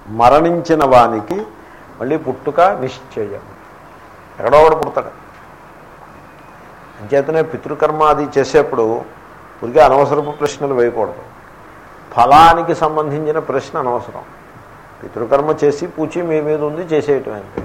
మరణించిన వానికి మళ్ళీ పుట్టుక నిశ్చయం ఎక్కడో ఒకడు పుడతాడు అంచేతనే పితృకర్మ అది చేసేప్పుడు ఊరికే అనవసరపు ప్రశ్నలు వేయకూడదు ఫలానికి సంబంధించిన ప్రశ్న అనవసరం పితృకర్మ చేసి పూచి మీ మీద ఉంది చేసేయటం అంతే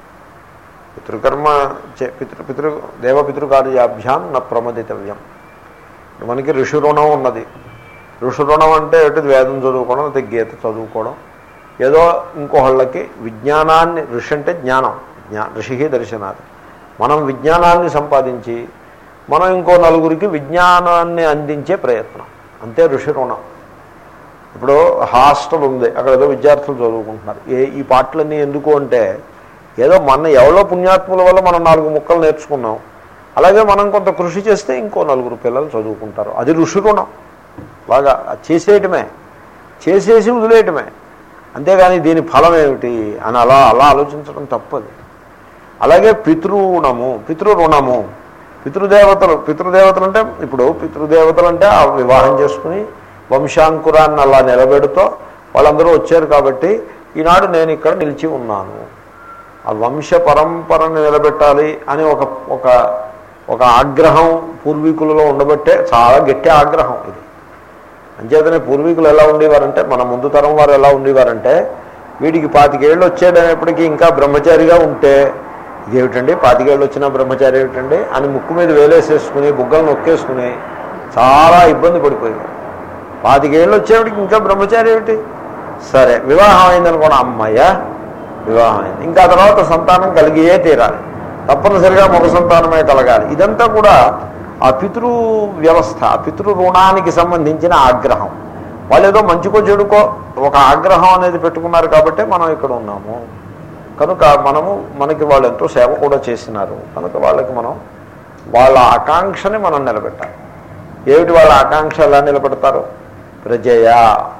పితృకర్మ చే- పితృ పితృ దేవపితృకార్యాభ్యాం న ప్రమదితవ్యం ఇప్పుడు మనకి ఋషి రుణం ఉన్నది ఋషి రుణం అంటే ఏంటి వేదం చదువుకోవడం లేకపోతే గీత చదువుకోవడం ఏదో ఇంకోళ్ళకి విజ్ఞానాన్ని ఋషి అంటే జ్ఞానం జ్ఞా ఋషి దర్శనాలు మనం విజ్ఞానాన్ని సంపాదించి మనం ఇంకో నలుగురికి విజ్ఞానాన్ని అందించే ప్రయత్నం అంతే ఋషి రుణం ఇప్పుడు హాస్టల్ ఉంది అక్కడ ఏదో విద్యార్థులు చదువుకుంటున్నారు ఏ ఈ పాటలన్నీ ఎందుకు అంటే ఏదో మన ఎవరో పుణ్యాత్ముల వల్ల మనం నాలుగు ముక్కలు నేర్చుకున్నాం అలాగే మనం కొంత కృషి చేస్తే ఇంకో నలుగురు పిల్లలు చదువుకుంటారు అది ఋషి రుణం బాగా అది చేసేయటమే చేసేసి వదిలేయటమే అంతేగాని దీని ఫలం ఏమిటి అని అలా అలా ఆలోచించడం తప్పదు అలాగే పితృణము పితృరుణము పితృదేవతలు పితృదేవతలు అంటే ఇప్పుడు పితృదేవతలు అంటే ఆ వివాహం చేసుకుని వంశాంకురాన్ని అలా నిలబెడుతూ వాళ్ళందరూ వచ్చారు కాబట్టి ఈనాడు నేను ఇక్కడ నిలిచి ఉన్నాను ఆ వంశ పరంపరని నిలబెట్టాలి అని ఒక ఒక ఒక ఆగ్రహం పూర్వీకులలో ఉండబట్టే చాలా గట్టి ఆగ్రహం ఇది అంచేతనే పూర్వీకులు ఎలా ఉండేవారంటే మన ముందు తరం వారు ఎలా ఉండేవారంటే వీడికి పాతికేళ్ళు వచ్చేటప్పటికి ఇంకా బ్రహ్మచారిగా ఉంటే ఇదేమిటండి పాతికేళ్ళు వచ్చిన బ్రహ్మచారి ఏమిటండి అని ముక్కు మీద వేలేసేసుకుని బుగ్గలు నొక్కేసుకుని చాలా ఇబ్బంది పడిపోయేవారు పాతికేళ్ళు వచ్చేవాడికి ఇంకా బ్రహ్మచారి ఏమిటి సరే వివాహం అయిందనుకోండి అమ్మయ్య వివాహం అయింది ఇంకా ఆ తర్వాత సంతానం కలిగియే తీరాలి తప్పనిసరిగా మగ సంతానమే కలగాలి ఇదంతా కూడా ఆ పితృ వ్యవస్థ ఆ పితృ రుణానికి సంబంధించిన ఆగ్రహం వాళ్ళు ఏదో మంచికో చెడుకో ఒక ఆగ్రహం అనేది పెట్టుకున్నారు కాబట్టి మనం ఇక్కడ ఉన్నాము కనుక మనము మనకి వాళ్ళు ఎంతో సేవ కూడా చేసినారు కనుక వాళ్ళకి మనం వాళ్ళ ఆకాంక్షని మనం నిలబెట్టాలి ఏమిటి వాళ్ళ ఆకాంక్ష ఎలా నిలబెడతారు ప్రజయ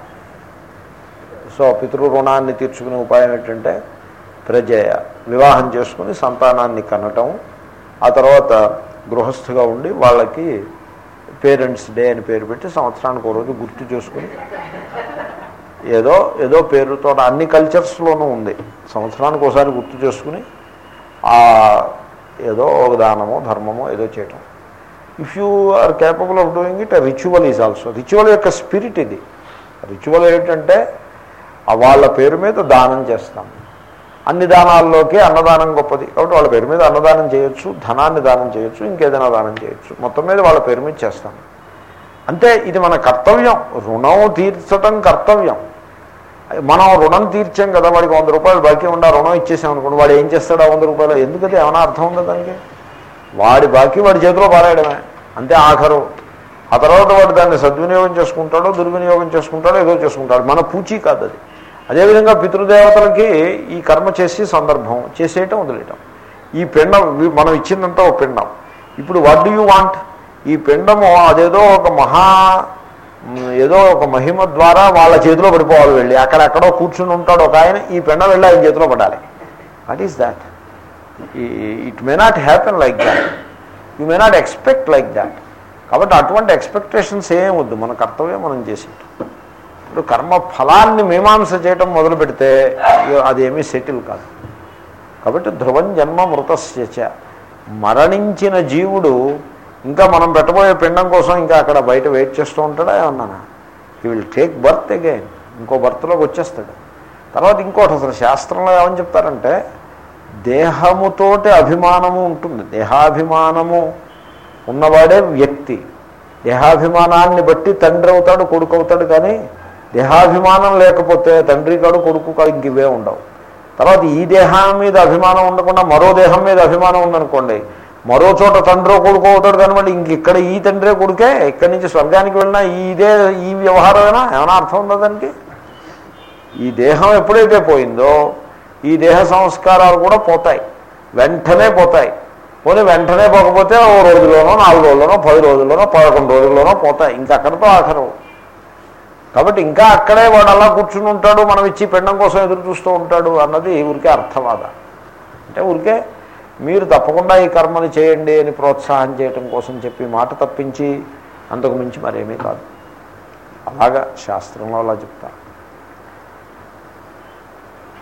సో పితృ రుణాన్ని తీర్చుకునే ఉపాయం ఏంటంటే ప్రజయ వివాహం చేసుకుని సంతానాన్ని కనటం ఆ తర్వాత గృహస్థుగా ఉండి వాళ్ళకి పేరెంట్స్ డే అని పేరు పెట్టి సంవత్సరానికి ఒక రోజు గుర్తు చేసుకుని ఏదో ఏదో పేరుతో అన్ని కల్చర్స్లోనూ ఉంది సంవత్సరానికి ఒకసారి గుర్తు చేసుకుని ఆ ఏదో ఒక దానమో ధర్మమో ఏదో చేయటం if you are capable of doing it ritual is also ritual యొక్క స్పిరిట్ ఇది రిచువల్ ఏంటంటే ఆ వాళ్ళ పేరు మీద దానం చేస్తాం అన్ని దానాల్లోకి అన్నదానం గొప్పది కాబట్టి వాళ్ళ పేరు మీద అన్నదానం చేయొచ్చు ధనాన్ని దానం చేయొచ్చు ఇంకేదైనా దానం చేయొచ్చు మొత్తం మీద వాళ్ళ పేరు మీద చేస్తాం అంటే ఇది మన కర్తవ్యం రుణం తీర్చటం కర్తవ్యం మనం రుణం తీర్చాం కదా వాడికి వంద రూపాయలు బాకీ ఉండా రుణం ఇచ్చేసాం అనుకోండి వాడు ఏం చేస్తాడు ఆ వంద రూపాయలు ఎందుకది ఏమైనా అర్థం ఉందా దానికి వాడి బాకీ వాడి చేతిలో పారాయడమే అంతే ఆఖరు ఆ తర్వాత వాడు దాన్ని సద్వినియోగం చేసుకుంటాడో దుర్వినియోగం చేసుకుంటాడో ఏదో చేసుకుంటాడు మన పూచీ కాదు అది అదేవిధంగా పితృదేవతలకి ఈ కర్మ చేసి సందర్భం చేసేయటం వదిలేయటం ఈ పిండం వి- మనం ఇచ్చిందంతా ఒక పిండం ఇప్పుడు వాట్ డూ యూ వాంట్ ఈ పిండము అదేదో ఒక మహా మ్, ఏదో ఒక మహిమ ద్వారా వాళ్ళ చేతిలో పడిపోవాలి వెళ్ళి అక్కడెక్కడో కూర్చుని ఉంటాడు ఒక ఆయన ఈ పిండం వెళ్ళి ఆయన చేతిలో పడాలి what is that it may not happen like that you may not expect like that కాబట్టి అటువంటి ఎక్స్పెక్టేషన్స్ ఏం వద్దు మన కర్తవ్యం మనం చేసి ఇప్పుడు కర్మ ఫలాన్ని మీమాంస చేయటం మొదలు పెడితే అదేమీ సెటిల్ కాదు కాబట్టి ధ్రువం జన్మ మృతస్యచ మరణించిన జీవుడు ఇంకా మనం పెట్టబోయే పిండం కోసం ఇంకా అక్కడ బయట వెయిట్ చేస్తూ ఉంటాడా ఏమన్నానా he will take birth again ఇంకో బర్త్లోకి వచ్చేస్తాడు తర్వాత ఇంకోటి అసలు శాస్త్రంలో ఏమని చెప్తారంటే దేహముతోటి అభిమానము ఉంటుంది దేహాభిమానము ఉన్నవాడే వ్యక్తి దేహాభిమానాన్ని బట్టి తండ్రి అవుతాడు కొడుకు అవుతాడు కానీ దేహాభిమానం లేకపోతే తండ్రి కాడు కొడుకు కాడు ఇంక ఇవే ఉండవు తర్వాత ఈ దేహం మీద అభిమానం ఉండకుండా మరో దేహం మీద అభిమానం ఉందనుకోండి మరో చోట తండ్రో కొడుకు అవుతాడు కానీ మళ్ళీ ఇంక ఇక్కడ ఈ తండ్రే కొడుకే ఇక్కడి నుంచి స్వర్గానికి వెళ్ళినా ఈ ఇదే ఈ వ్యవహారమేనా ఏమైనా అర్థం ఉందా దానికి ఈ దేహం ఎప్పుడైతే పోయిందో ఈ దేహ సంస్కారాలు కూడా పోతాయి వెంటనే పోతాయి పోనీ వెంటనే పోకపోతే ఓ రోజులోనో నాలుగు రోజుల్లోనో పది రోజుల్లోనో పదకొండు రోజుల్లోనో పోతాయి ఇంకా అక్కడితో ఆఖరు కాబట్టి ఇంకా అక్కడే వాడు అలా కూర్చుని ఉంటాడు మనం ఇచ్చి పిండం కోసం ఎదురు చూస్తూ ఉంటాడు అన్నది ఊరికే అర్థవాద అంటే ఊరికే మీరు తప్పకుండా ఈ కర్మని చేయండి అని ప్రోత్సాహం చేయటం కోసం చెప్పి మాట తప్పించి అంతకు మించి మరేమీ కాదు అలాగా శాస్త్రంలో అలా చెప్తారు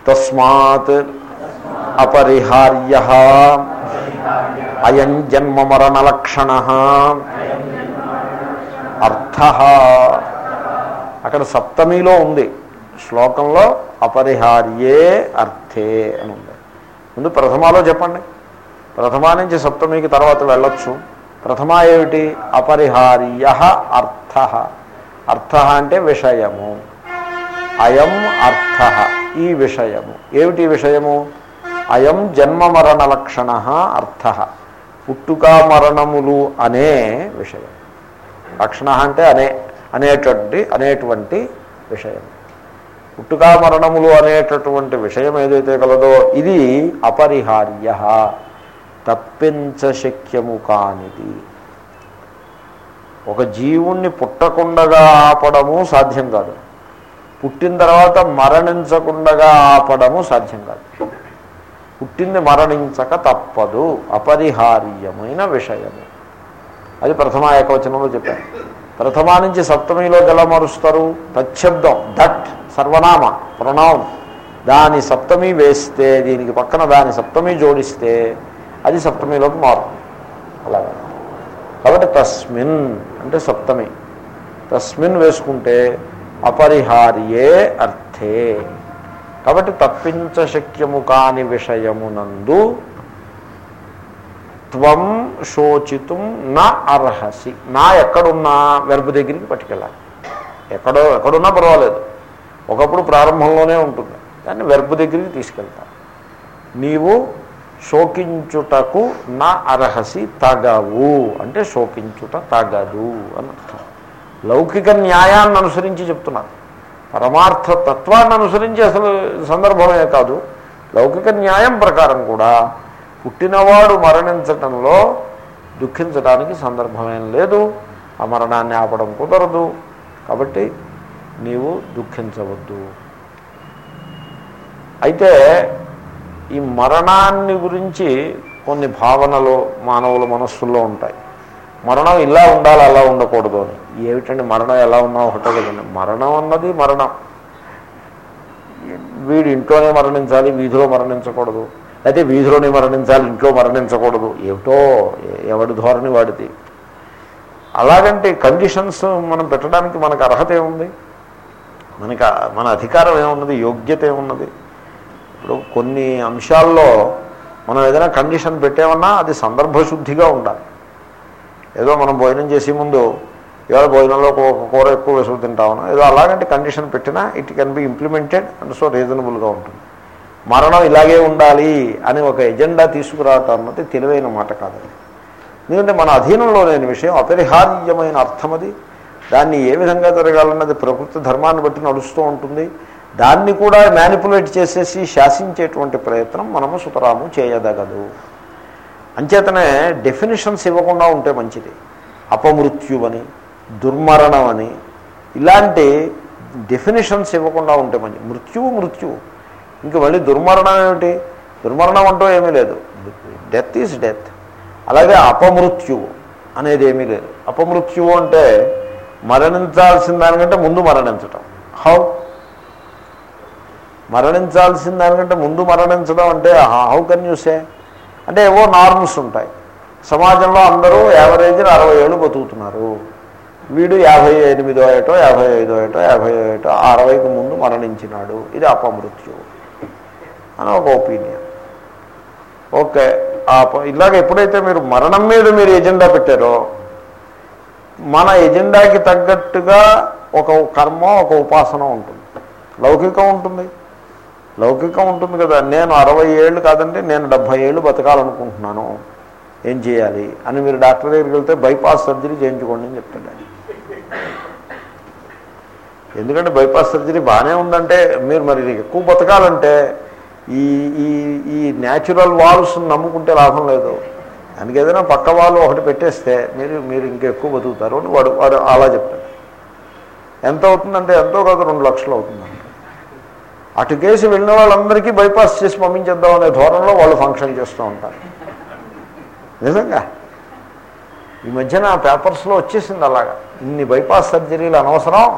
తస్మాత్ అపరిహార్య అయం జన్మ మరణలక్షణ అర్థ అక్కడ సప్తమిలో ఉంది శ్లోకంలో అపరిహార్యే అర్థే అని ఉంది ముందు ప్రథమాలో చెప్పండి ప్రథమా నుంచి సప్తమికి తర్వాత వెళ్ళొచ్చు ప్రథమ ఏమిటి అపరిహార్య అర్థ అర్థ అంటే విషయము అయం అర్థ ఈ విషయము ఏమిటి ఈ విషయము అయం జన్మ మరణ లక్షణ అర్థ పుట్టుక మరణములు అనే విషయం లక్షణ అంటే అనే అనేటువంటి అనేటువంటి విషయం పుట్టుక మరణములు అనేటటువంటి విషయం ఏదైతే కలదో ఇది అపరిహార్య తప్పించశక్యము కానిది ఒక జీవుణ్ణి పుట్టకుండగా ఆపడము సాధ్యం కాదు పుట్టిన తర్వాత మరణించకుండగా ఆపడము సాధ్యం కాదు పుట్టింది మరణించక తప్పదు అపరిహార్యమైన విషయము అది ప్రథమ ఏకవచనంలో చెప్పారు ప్రథమా నుంచి సప్తమిలోకి ఎలా మారుస్తారు తచ్చబ్దం దట్ సర్వనామ ప్రణౌన్ దాని సప్తమి వేస్తే దీనికి పక్కన దాని సప్తమి జోడిస్తే అది సప్తమిలోకి మారుతుంది అలాగా కాబట్టి తస్మిన్ అంటే సప్తమి తస్మిన్ వేసుకుంటే అపరిహార్యే అర్థే కాబట్టి తప్పించశక్యము కాని విషయమునందు త్వం శోచితం నా అర్హసి నా ఎక్కడున్నా వెర్బు దగ్గరికి పట్టుకెళ్ళాలి ఎక్కడో ఎక్కడున్నా పర్వాలేదు ఒకప్పుడు ప్రారంభంలోనే ఉంటుంది దాన్ని వెర్బు దగ్గరికి తీసుకెళ్తాను నీవు శోకించుటకు నా అర్హసి తగవు అంటే శోకించుట తగదు అని అర్థం లౌకిక న్యాయాన్ని అనుసరించి చెప్తున్నారు పరమార్థ తత్వాన్ని అనుసరించి అసలు సందర్భమే కాదు లౌకిక న్యాయం ప్రకారం కూడా పుట్టినవాడు మరణించటంలో దుఃఖించడానికి సందర్భమేం లేదు ఆ మరణాన్ని ఆపడం కుదరదు కాబట్టి నీవు దుఃఖించవద్దు అయితే ఈ మరణాన్ని గురించి కొన్ని భావనలు మానవుల మనస్సుల్లో ఉంటాయి మరణం ఇలా ఉండాలి అలా ఉండకూడదు అని ఏమిటండి మరణం ఎలా ఉన్నా ఒకటే కదండి మరణం అన్నది మరణం వీడు ఇంట్లోనే మరణించాలి వీధిలో మరణించకూడదు అయితే వీధిలోనే మరణించాలి ఇంట్లో మరణించకూడదు ఏమిటో ఎవడి ధోరణి వాడిది అలాగంటే కండిషన్స్ మనం పెట్టడానికి మనకు అర్హత ఏముంది మనకి మన అధికారం ఏమున్నది యోగ్యత ఏమున్నది ఇప్పుడు కొన్ని అంశాల్లో మనం ఏదైనా కండిషన్ పెట్టామన్నా అది సందర్భశుద్ధిగా ఉండాలి ఏదో మనం భోజనం చేసే ముందు ఇవాళ భోజనంలో ఒక కూర ఎక్కువ వేసుకు తింటామన్నా ఏదో అలాగంటే కండిషన్ పెట్టినా it can be implemented and so రీజనబుల్గా ఉంటుంది మరణం ఇలాగే ఉండాలి అని ఒక ఎజెండా తీసుకురావటం అన్నది తెలివైన మాట కాదు ఎందుకంటే మన అధీనంలో లేని విషయం అపరిహార్యమైన అర్థం అది దాన్ని ఏ విధంగా జరగాలన్నది ప్రకృతి ధర్మాన్ని బట్టి నడుస్తూ ఉంటుంది దాన్ని కూడా మ్యానిపులేట్ చేసేసి శాసించేటువంటి ప్రయత్నం మనము సుతరాము చేయదగదు అంచేతనే డెఫినేషన్స్ ఇవ్వకుండా ఉంటే మంచిది అపమృత్యువని దుర్మరణం అని ఇలాంటి డెఫినేషన్స్ ఇవ్వకుండా ఉంటే మంచిది మృత్యువు మృత్యువు ఇంక మళ్ళీ దుర్మరణం ఏమిటి దుర్మరణం అంటూ ఏమీ లేదు డెత్ ఈజ్ డెత్ అలాగే అపమృత్యువు అనేది ఏమీ లేదు అపమృత్యువు అంటే మరణించాల్సిన దానికంటే ముందు మరణించటం హౌ మరణించాల్సిన దానికంటే ముందు మరణించడం అంటే హౌ కెన్ యూ సే అంటే ఏవో నార్మ్స్ ఉంటాయి సమాజంలో అందరూ యావరేజ్ అరవై ఏళ్ళు బతుకుతున్నారు వీడు యాభై ఎనిమిదో ఏటో యాభై ఐదో ఏటో యాభై ఏటో అరవైకి ముందు మరణించినాడు ఇది అపమృత్యు అని ఒక ఒపీనియన్ ఓకే ఇలాగ ఎప్పుడైతే మీరు మరణం మీద మీరు ఎజెండా పెట్టారో మన ఎజెండాకి తగ్గట్టుగా ఒక కర్మ ఒక ఉపాసన ఉంటుంది లౌకికం ఉంటుంది లౌకికం ఉంటుంది కదా నేను అరవై ఏళ్ళు కాదంటే నేను డెబ్భై ఏళ్ళు బతకాలనుకుంటున్నాను ఏం చేయాలి అని మీరు డాక్టర్ దగ్గరికి వెళ్తే బైపాస్ సర్జరీ చేయించుకోండి అని చెప్తాడు ఆయన. ఎందుకంటే బైపాస్ సర్జరీ బాగానే ఉందంటే మీరు మరి ఎక్కువ బతకాలంటే ఈ ఈ ఈ న్యాచురల్ వాల్స్ నమ్ముకుంటే లాభం లేదు దానికి ఏదైనా పక్క వాళ్ళు ఒకటి పెట్టేస్తే మీరు మీరు ఇంకా ఎక్కువ బతుకుతారు అని వాడు వాడు అలా చెప్తాడు ఎంత అవుతుందంటే ఎంతో కాదు రెండు లక్షలు అవుతుందంట అటు కేసు వెళ్ళిన వాళ్ళందరికీ బైపాస్ చేసి పంపించేద్దాం అనే ధోరణిలో వాళ్ళు ఫంక్షన్ చేస్తూ ఉంటారు నిజంగా ఈ మధ్యన పేపర్స్లో వచ్చేసింది అలాగా ఇన్ని బైపాస్ సర్జరీలు అనవసరం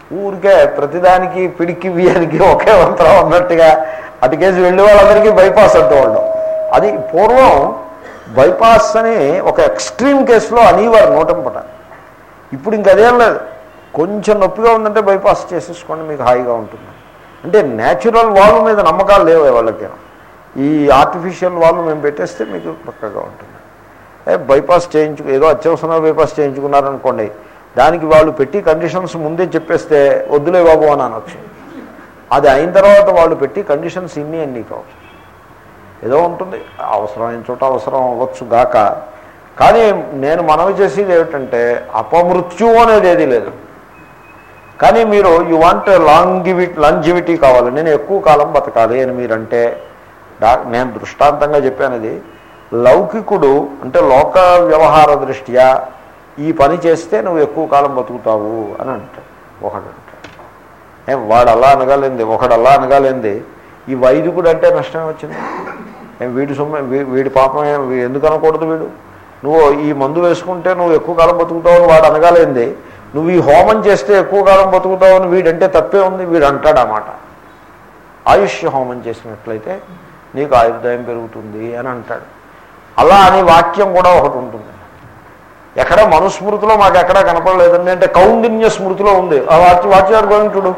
ఊరికే ప్రతిదానికి పిడికి బియ్యానికి ఒకే మంత్రం ఉన్నట్టుగా అటుకేసి వెళ్ళే వాళ్ళందరికీ బైపాస్ అంటూ ఉండడం అది పూర్వం బైపాస్ అని ఒక ఎక్స్ట్రీమ్ కేసులో అనేవారు నోటంపట ఇప్పుడు ఇంక అదేం లేదు కొంచెం నొప్పిగా ఉందంటే బైపాస్ చేసేసుకోండి మీకు హాయిగా ఉంటుంది అంటే న్యాచురల్ వాల్వ్ మీద నమ్మకాలు లేవు వాళ్ళకి ఈ ఆర్టిఫిషియల్ వాల్వ్ మేము పెట్టేస్తే మీకు పక్కగా ఉంటుంది ఏ బైపాస్ చేయించు ఏదో అత్యవసరంగా బైపాస్ చేయించుకున్నారనుకోండి దానికి వాళ్ళు పెట్టి కండిషన్స్ ముందే చెప్పేస్తే వద్దులే బాబు అని అనొచ్చు అది అయిన తర్వాత వాళ్ళు పెట్టి కండిషన్స్ ఇన్ని అన్నీ కావు ఏదో ఉంటుంది అవసరమైన చోట అవసరం అవ్వచ్చు గాక కానీ నేను మనవి చేసేది ఏమిటంటే అపమృత్యు అనేది ఏది లేదు కానీ మీరు యు వాంట్ లాంగివిటీ లాంజివిటీ కావాలి నేను ఎక్కువ కాలం బతకాలి అని మీరంటే డా నేను దృష్టాంతంగా చెప్పానది లౌకికుడు అంటే లోక వ్యవహార దృష్ట్యా ఈ పని చేస్తే నువ్వు ఎక్కువ కాలం బతుకుతావు అని అంటాడు ఒకడు అంటాడు ఏం వాడు అలా అనగాలింది ఒకడు అలా అనగాలింది ఈ వైదికుడు అంటే నష్టమే వచ్చింది ఏం వీడి సొమ్మ వీ- వీడి పాపం ఏం వీ- ఎందుకు అనకూడదు వీడు నువ్వు ఈ మందు వేసుకుంటే నువ్వు ఎక్కువ కాలం బతుకుతావు అని వాడు అనగాలేంది నువ్వు ఈ హోమం చేస్తే ఎక్కువ కాలం బతుకుతావు అని వీడంటే తప్పే ఉంది వీడు అంటాడు అన్నమాట ఆయుష్ హోమం చేసినట్లయితే నీకు ఆయుర్దాయం పెరుగుతుంది అని అంటాడు అలా అని వాక్యం కూడా ఒకటి ఉంటుంది ఎక్కడ మనుస్మృతిలో మాకు ఎక్కడా కనపడలేదండి అంటే కౌండిన్య స్మృతిలో ఉంది ఆ వాక్య వాక్యాలు గోవింటుడు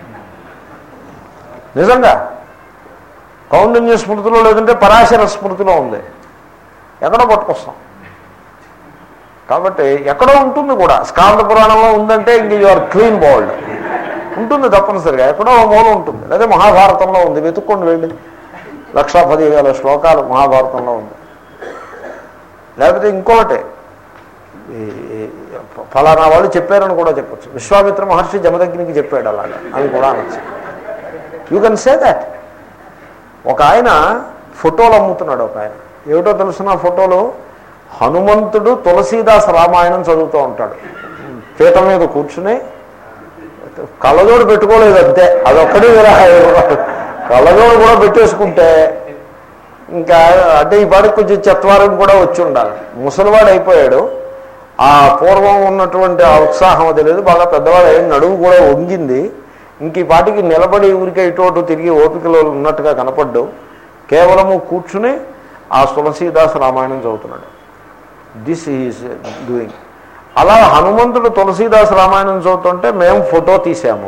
నిజంగా కౌండిన్య స్మృతిలో లేదంటే పరాశర స్మృతిలో ఉంది ఎక్కడో పట్టుకొస్తాం కాబట్టి ఎక్కడో ఉంటుంది కూడా స్కాంద పురాణంలో ఉందంటే ఇంక యువర్ క్లీన్ బోల్డ్ ఉంటుంది తప్పనిసరిగా ఎక్కడో ఓ మూల ఉంటుంది లేదా మహాభారతంలో ఉంది వెతుక్కోండి వెళ్ళి లక్షా పదివేల శ్లోకాలు మహాభారతంలో ఉంది లేకపోతే ఇంకొకటి ఈ- ఈ ఫలానా వాళ్ళు చెప్పారని కూడా చెప్పచ్చు విశ్వామిత్ర మహర్షి జమదగ్నికి చెప్పాడు అలాగా అని కూడా అనొచ్చు యూ కెన్ సే దాట్ ఒక ఆయన ఫోటోలు అమ్ముతున్నాడు ఒక ఆయన ఏమిటో తెలుసిన ఫోటోలు హనుమంతుడు తులసీదాస్ రామాయణం చదువుతూ ఉంటాడు పీట మీద కూర్చుని కళ్ళజోడు పెట్టుకోలేదు అంతే అదొక్కడే కళ్ళజోడు కూడా పెట్టేసుకుంటే ఇంకా అంటే ఈ పాటికి కొంచెం చెత్వారం కూడా వచ్చి ఉండాలి ముసలివాడు అయిపోయాడు ఆ పూర్వం ఉన్నటువంటి ఆ ఉత్సాహం అది లేదు బాగా పెద్దవాడు అయిన నడువు కూడా వంగింది ఇంక ఈ పాటికి నిలబడి ఊరికే ఇటు అటు తిరిగి ఓపికలో ఉన్నట్టుగా కనపడ్డు కేవలము కూర్చుని ఆ తులసీదాస్ రామాయణం చదువుతున్నాడు దిస్ ఈజ్ డూయింగ్ అలా హనుమంతుడు తులసీదాస్ రామాయణం చదువుతుంటే మేము ఫోటో తీసాము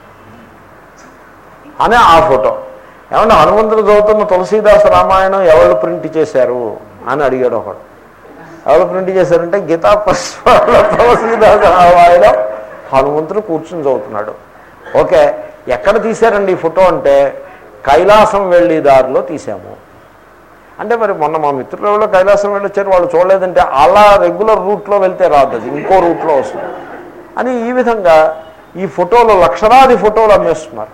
అనే ఆ ఫోటో ఏమంటే హనుమంతుడు చదువుతున్న తులసీదాస్ రామాయణం ఎవరు ప్రింట్ చేశారు అని అడిగాడు ఒకడు ఎవరు ప్రింట్ చేశారంటే గీతా పుష్పాల తులసీదాస్ రామాయణం హనుమంతుడు కూర్చుని చదువుతున్నాడు ఓకే ఎక్కడ తీశారండి ఈ ఫోటో అంటే కైలాసం వెళ్ళే దారిలో తీసాము అంటే మరి మొన్న మా మిత్రులు ఎవరో కైలాసం వెళ్ళొచ్చారు వాళ్ళు చూడలేదంటే అలా రెగ్యులర్ రూట్లో వెళ్తే రాదు అది ఇంకో రూట్లో వస్తుంది అని ఈ విధంగా ఈ ఫోటోలు లక్షలాది ఫోటోలు అమ్మేస్తున్నారు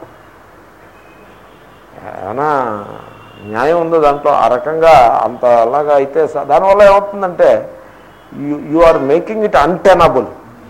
ఏమైనా న్యాయం ఉందో దాంట్లో ఆ రకంగా అంత అలాగా అయితే స- దానివల్ల ఏమవుతుందంటే you you are making it untenable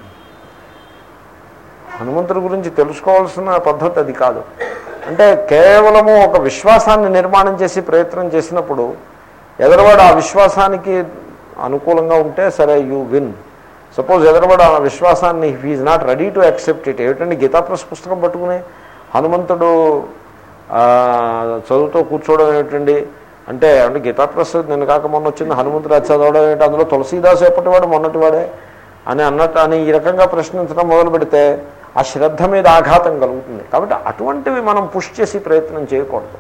హనుమంతుడి గురించి తెలుసుకోవాల్సిన పద్ధతి అది కాదు అంటే కేవలము ఒక విశ్వాసాన్ని నిర్మాణం చేసి ప్రయత్నం చేసినప్పుడు ఎదరవాడు ఆ విశ్వాసానికి అనుకూలంగా ఉంటే సరే యూ విన్ సపోజ్ ఎదరవాడు ఆ విశ్వాసాన్ని he not ready to accept it ఏమిటండి గీతా ప్రెస్ పుస్తకం పట్టుకుని హనుమంతుడు ఆ, చదువుతూ కూర్చోవడం ఏమిటండి అంటే అంటే గీతా ప్రెస్ నిన్న కాక మొన్న వచ్చింది హనుమంతుడు అది చదవడం ఏంటి అందులో తులసీదాస్ ఎప్పటివాడు మొన్నటివాడే అని అన్నట్టు అని ఈ రకంగా ప్రశ్నించడం మొదలు పెడితే ఆ శ్రద్ధ మీద ఆఘాతం కలుగుతుంది కాబట్టి అటువంటివి మనం పుష్ చేసి ప్రయత్నం చేయకూడదు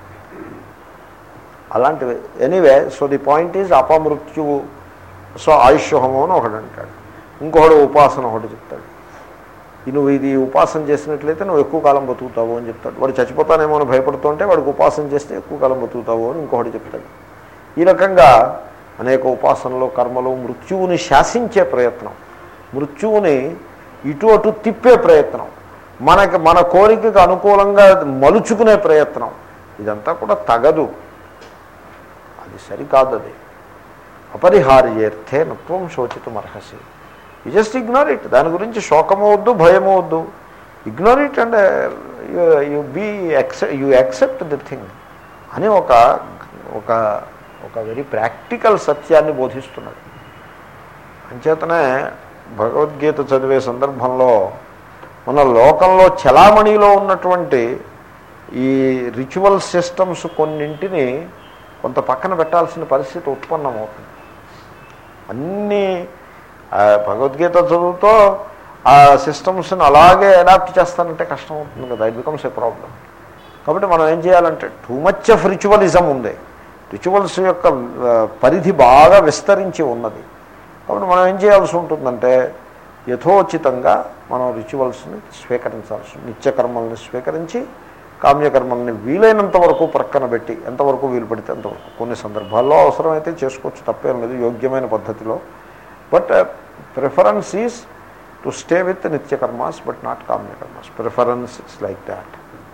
అలాంటివి anyway so the point is అపమృత్యువు సో ఆయుష్యహోమం అని ఒకడు అంటాడు ఇంకొకడు ఉపాసన ఒకటి చెప్తాడు ఈ నువ్వు ఇది ఉపాసన చేసినట్లయితే నువ్వు ఎక్కువ కాలం బతుకుతావు అని చెప్తాడు వాడు చచ్చిపోతానేమో అని భయపడుతుంటే వాడికి ఉపాసన చేస్తే ఎక్కువ కాలం బతుకుతావు అని ఇంకొకటి చెప్తాడు ఈ రకంగా అనేక ఉపాసనలు కర్మలు మృత్యువుని శాసించే ప్రయత్నం మృత్యువుని ఇటు అటు తిప్పే ప్రయత్నం మనకి మన కోరికకు అనుకూలంగా మలుచుకునే ప్రయత్నం ఇదంతా కూడా తగదు అది సరికాదు అది అపరిహార్యేర్థే నత్వం శోచితం అర్హసి యు జస్ట్ ఇగ్నోర్ ఇట్ దాని గురించి శోకము వద్దు భయము వద్దు ignore it and you be acce you accept the thing అని ఒక ఒక ఒక వెరీ ప్రాక్టికల్ సత్యాన్ని బోధిస్తున్నాడు అంచేతనే భగవద్గీత చదివే సందర్భంలో మన లోకంలో చలామణిలో ఉన్నటువంటి ఈ రిచువల్ సిస్టమ్స్ కొన్నింటిని కొంత పక్కన పెట్టాల్సిన పరిస్థితి ఉత్పన్నమవుతుంది అన్నీ ఆ, భగవద్గీత చదువుతో ఆ సిస్టమ్స్ని అలాగే అడాప్ట్ చేస్తానంటే కష్టం అవుతుంది కదా ఇట్ బికమ్స్ ఏ ప్రాబ్లం కాబట్టి మనం ఏం చేయాలంటే టూ మచ్ ఆఫ్ రిచువలిజం ఉంది రిచువల్స్ యొక్క ఆ, పరిధి బాగా విస్తరించి ఉన్నది కాబట్టి మనం ఏం చేయాల్సి ఉంటుందంటే యథోచితంగా మనం రిచువల్స్ని స్వీకరించాల్సి ఉంటుంది. నిత్యకర్మల్ని స్వీకరించి కామ్యకర్మల్ని వీలైనంత వరకు ప్రక్కన పెట్టి ఎంతవరకు వీలు పడితే అంతవరకు కొన్ని సందర్భాల్లో అవసరమైతే చేసుకోవచ్చు తప్పేం లేదు యోగ్యమైన పద్ధతిలో but preference is to stay with నిత్యకర్మాస్ బట్ నాట్ కామ్యకర్మాస్ preference is like that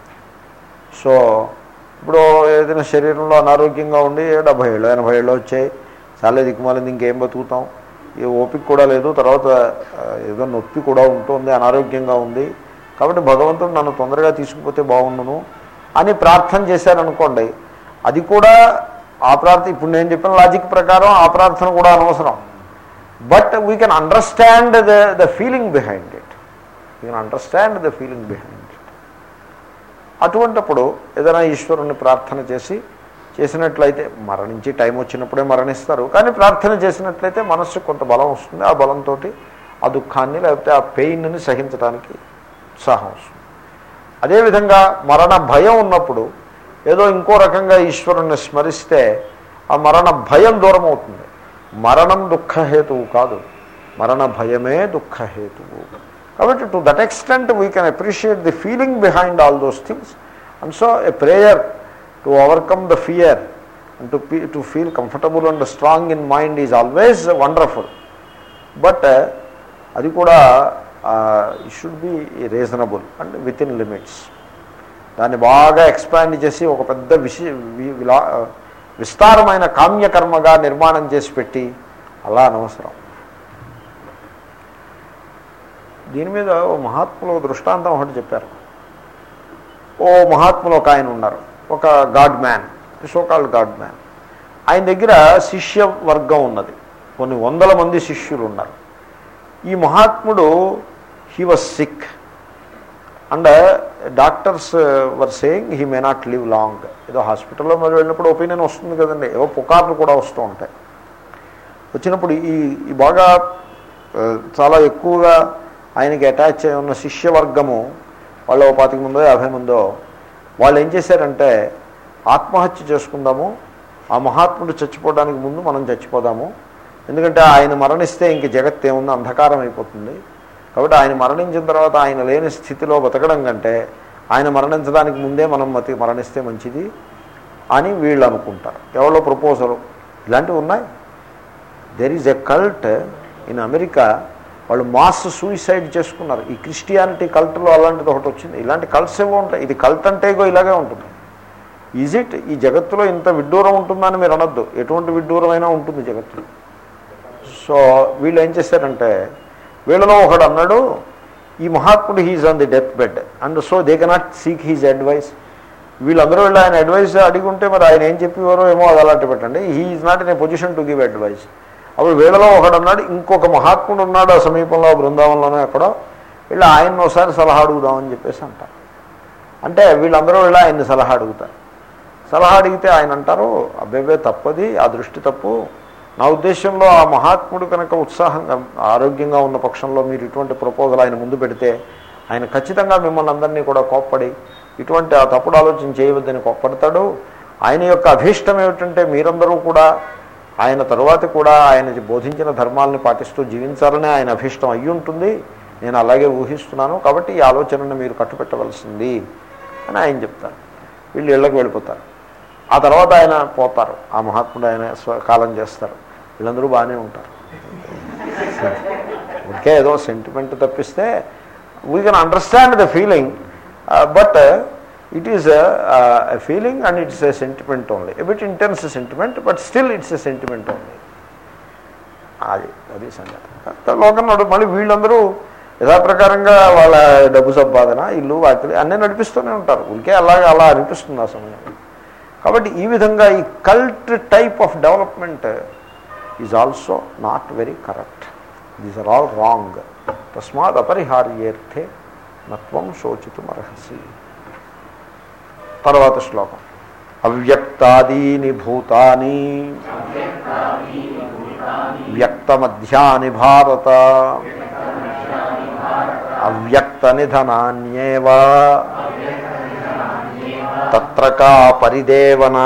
so ఇప్పుడు ఏదైనా శరీరంలో అనారోగ్యంగా ఉండి డెబ్భై ఏళ్ళు ఎనభై ఏళ్ళు వచ్చాయి చాలా దిక్కుమాలింది ఇంకేం బతుకుతాం ఏ ఓపిక కూడా లేదు తర్వాత ఆ, ఏదో నొప్పి కూడా ఉంటుంది అనారోగ్యంగా ఉంది కాబట్టి భగవంతుడు నన్ను తొందరగా తీసుకుపోతే బాగుండును అని ప్రార్థన చేశారనుకోండి అది కూడా ఆ ప్రార్థన ఇప్పుడు నేను చెప్పిన లాజిక్ ప్రకారం ఆ ప్రార్థన కూడా అనవసరం but we can understand the the feeling behind it we can understand the feeling behind it అటువంటప్పుడు ఏదైనా ఈశ్వరుణ్ణి ప్రార్థన చేసి చేసినట్లయితే మరణించి టైం వచ్చినప్పుడే మరణిస్తారు కానీ ప్రార్థన చేసినట్లయితే మనస్సు కొంత బలం వస్తుంది ఆ బలంతో ఆ దుఃఖాన్ని లేకపోతే ఆ పెయిన్ని సహించడానికి ఉత్సాహం వస్తుంది అదేవిధంగా మరణ భయం ఉన్నప్పుడు ఏదో ఇంకో రకంగా ఈశ్వరుణ్ణి స్మరిస్తే ఆ మరణ భయం దూరం అవుతుంది మరణం దుఃఖహేతువు కాదు మరణ భయమే దుఃఖహేతువు కాబట్టి to that extent we can appreciate the feeling behind all those things and so a prayer to overcome the fear and to to feel comfortable and strong in mind is always wonderful but అది కూడా it should be reasonable and within limits దాన్ని బాగా expand చేసి ఒక పెద్ద విషి వి- విలా విస్తారమైన కామ్యకర్మగా నిర్మాణం చేసి పెట్టి అలా అనవసరం దీని మీద ఓ మహాత్ములు ఒక దృష్టాంతం ఒకటి చెప్పారు ఓ మహాత్ములు ఒక ఆయన ఉన్నారు ఒక god man so called god man ఆయన దగ్గర శిష్య వర్గం ఉన్నది కొన్ని వందల మంది శిష్యులు ఉన్నారు ఈ మహాత్ముడు he was sick and doctors were saying he may not live long ఏదో హాస్పిటల్లో మరి వెళ్ళినప్పుడు ఒపీనియన్ వస్తుంది కదండి ఏవో పుకార్లు కూడా వస్తూ ఉంటాయి వచ్చినప్పుడు ఈ ఈ బాగా ఆ, చాలా ఎక్కువగా ఆయనకి అటాచ్ అయి ఉన్న శిష్యవర్గము వాళ్ళ ఓ పాతిక మందో యాభై మందో వాళ్ళు ఏం చేశారంటే ఆత్మహత్య చేసుకుందాము ఆ మహాత్ముడు చచ్చిపోవడానికి ముందు మనం చచ్చిపోదాము ఎందుకంటే ఆయన మరణిస్తే ఇంక జగత్ ఏముంది అంధకారం అయిపోతుంది కాబట్టి ఆయన మరణించిన తర్వాత ఆయన లేని స్థితిలో బతకడం కంటే ఆయన మరణించడానికి ముందే మనం మతి మరణిస్తే మంచిది అని వీళ్ళు అనుకుంటారు ఎవరో ప్రపోజలు ఇలాంటివి ఉన్నాయి there is a cult in America వాళ్ళు మాస్ సూయిసైడ్ చేసుకున్నారు ఈ క్రిస్టియానిటీ కల్ట్లో అలాంటిది ఒకటి వచ్చింది ఇలాంటి కల్ట్స్ ఏవో ఉంటాయి ఇది కల్ట్ అంటే ఇగో ఇలాగే ఉంటుంది ఈజ్ ఇట్ ఈ జగత్తులో ఇంత విడ్డూరం ఉంటుందని మీరు అనొద్దు ఎటువంటి విడ్డూరమైనా ఉంటుంది జగత్తులో సో వీళ్ళు ఏం చేశారంటే వీళ్ళలో ఒకడు అన్నాడు ఈ మహాత్ముడు he's on the death bed and so they cannot seek his advice వీళ్ళందరూ వెళ్ళి ఆయన అడ్వైస్ అడిగి ఉంటే మరి ఆయన ఏం చెప్పేవారో ఏమో అది అలాంటి పెట్టండి he is not in a position to give advice అప్పుడు వీళ్ళలో ఒకడు అన్నాడు ఇంకొక మహాత్ముడు ఉన్నాడు ఆ సమీపంలో బృందావనంలోనే ఎక్కడో వీళ్ళు ఆయన్ని ఒకసారి సలహా అడుగుదామని చెప్పేసి అంటారు అంటే వీళ్ళందరూ వెళ్ళి ఆయన్ని సలహా అడుగుతారు సలహా అడిగితే ఆయన అంటారు అబ్బేబే తప్పది ఆ దృష్టి తప్పు నా ఉద్దేశంలో ఆ మహాత్ముడు కనుక ఉత్సాహంగా ఆరోగ్యంగా ఉన్న పక్షంలో మీరు ఇటువంటి ప్రపోజల్ ఆయన ముందు పెడితే ఆయన ఖచ్చితంగా మిమ్మల్ని అందరినీ కూడా కోప్పడి ఇటువంటి ఆ తప్పుడు ఆలోచన చేయవద్దని కోప్పడతాడు ఆయన యొక్క అభీష్టం ఏమిటంటే మీరందరూ కూడా ఆయన తరువాత కూడా ఆయన బోధించిన ధర్మాలను పాటిస్తూ జీవించాలనే ఆయన అభీష్టం అయ్యి ఉంటుంది నేను అలాగే ఊహిస్తున్నాను కాబట్టి ఈ ఆలోచనను మీరు కట్టుపెట్టవలసింది అని ఆయన చెప్తారు వీళ్ళు ఇళ్ళకి వెళ్ళిపోతారు ఆ తర్వాత ఆయన పోతారు ఆ మహాత్ముడు ఆయన స్వ కాలం చేస్తారు వీళ్ళందరూ బాగానే ఉంటారు ఓకే ఏదో సెంటిమెంట్ తప్పిస్తే we can understand the feeling but it is a feeling and it's a sentiment only a bit intense sentiment but still it's a sentiment only అది అది సంగతి లోకంలో మళ్ళీ వీళ్ళందరూ యథాప్రకారంగా వాళ్ళ డబ్బు సంపాదన ఇల్లు వాకిలి అన్నీ నడిపిస్తూనే ఉంటారు ఉరికే అలాగే అలా అనిపిస్తుంది ఆ సమయం కాబట్టి ఈ విధంగా ఈ cult type of development is also not very correct these are all wrong తస్మాత్ అపరిహార్యేర్థే నత్వం శోచితుమర్హసి తర్వాత శ్లోకం అవ్యక్తాదీని భూతాని వ్యక్తమధ్యాని భారత అవ్యక్త నిధనాన్యేవ తత్ర కా పరిదేవనా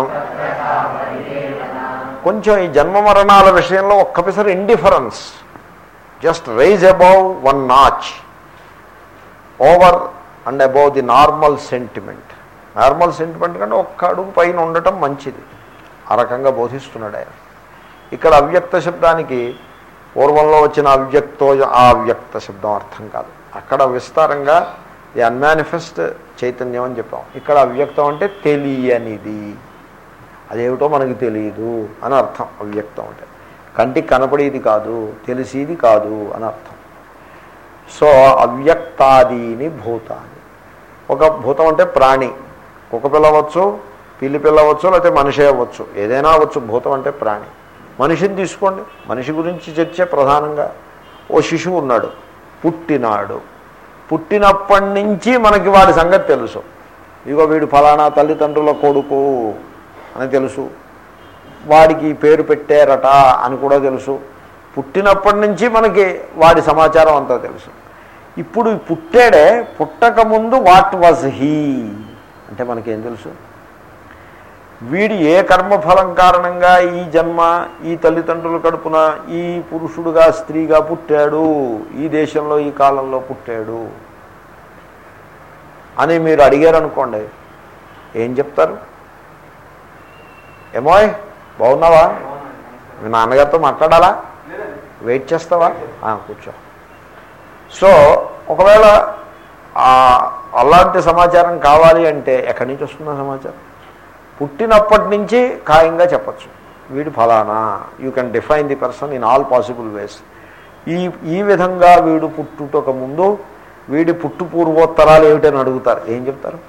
కొంచెం ఈ జన్మ మరణాల విషయంలో ఒక్క పిసరు indifference just rise above one notch over and above the normal sentiment normal sentiment కంటే ఒక్క అడుగు పైన ఉండటం మంచిది ఆ రకంగా బోధిస్తున్నాడు ఆయన ఇక్కడ అవ్యక్త శబ్దానికి పూర్వంలో వచ్చిన అవ్యక్తో ఆ అవ్యక్త శబ్దం అర్థం కాదు అక్కడ విస్తారంగా ది అన్మానిఫెస్ట్ చైతన్యం అని చెప్పాం ఇక్కడ అవ్యక్తం అంటే తెలియనిది అదేమిటో మనకి తెలియదు అని అర్థం అవ్యక్తం అంటే కంటికి కనపడేది కాదు తెలిసేది కాదు అని అర్థం సో అవ్యక్తాదీని భూతాన్ని ఒక భూతం అంటే ప్రాణి కుక్క పిల్ల అవ్వచ్చు పిల్లి పిల్ల అవ్వచ్చు లేకపోతే మనిషి అవ్వచ్చు ఏదైనా అవ్వచ్చు భూతం అంటే ప్రాణి మనిషిని తీసుకోండి మనిషి గురించి చర్చే ప్రధానంగా ఓ శిశువు ఉన్నాడు పుట్టినాడు పుట్టినప్పటి నుంచి మనకి వాడి సంగతి తెలుసు ఇగో వీడు ఫలానా తల్లిదండ్రుల కొడుకు అని తెలుసు వాడికి ఈ పేరు పెట్టారట అని కూడా తెలుసు పుట్టినప్పటి నుంచి మనకి వాడి సమాచారం అంతా తెలుసు ఇప్పుడు ఈ పుట్టాడే పుట్టక ముందు వాట్ వాజ్ హీ అంటే మనకేం తెలుసు వీడు ఏ కర్మఫలం కారణంగా ఈ జన్మ ఈ తల్లిదండ్రుల కడుపున ఈ పురుషుడుగా స్త్రీగా పుట్టాడు ఈ దేశంలో ఈ కాలంలో పుట్టాడు అని మీరు అడిగారు అనుకోండి ఏం చెప్తారు ఏమోయ్ బాగున్నావా మీ నాన్నగారితో మాట్లాడాలా వెయిట్ చేస్తావా ఆ, కూర్చో సో ఒకవేళ ఆ, అలాంటి సమాచారం కావాలి అంటే ఎక్కడి నుంచి వస్తుందా సమాచారం పుట్టినప్పటి నుంచి ఖాయంగా చెప్పచ్చు వీడు ఫలానా you can define the person in all possible ways ఈ ఈ విధంగా వీడు పుట్టుటకు ముందు వీడి పుట్టు పూర్వోత్తరాలు ఏమిటని అడుగుతారు ఏం చెప్తారు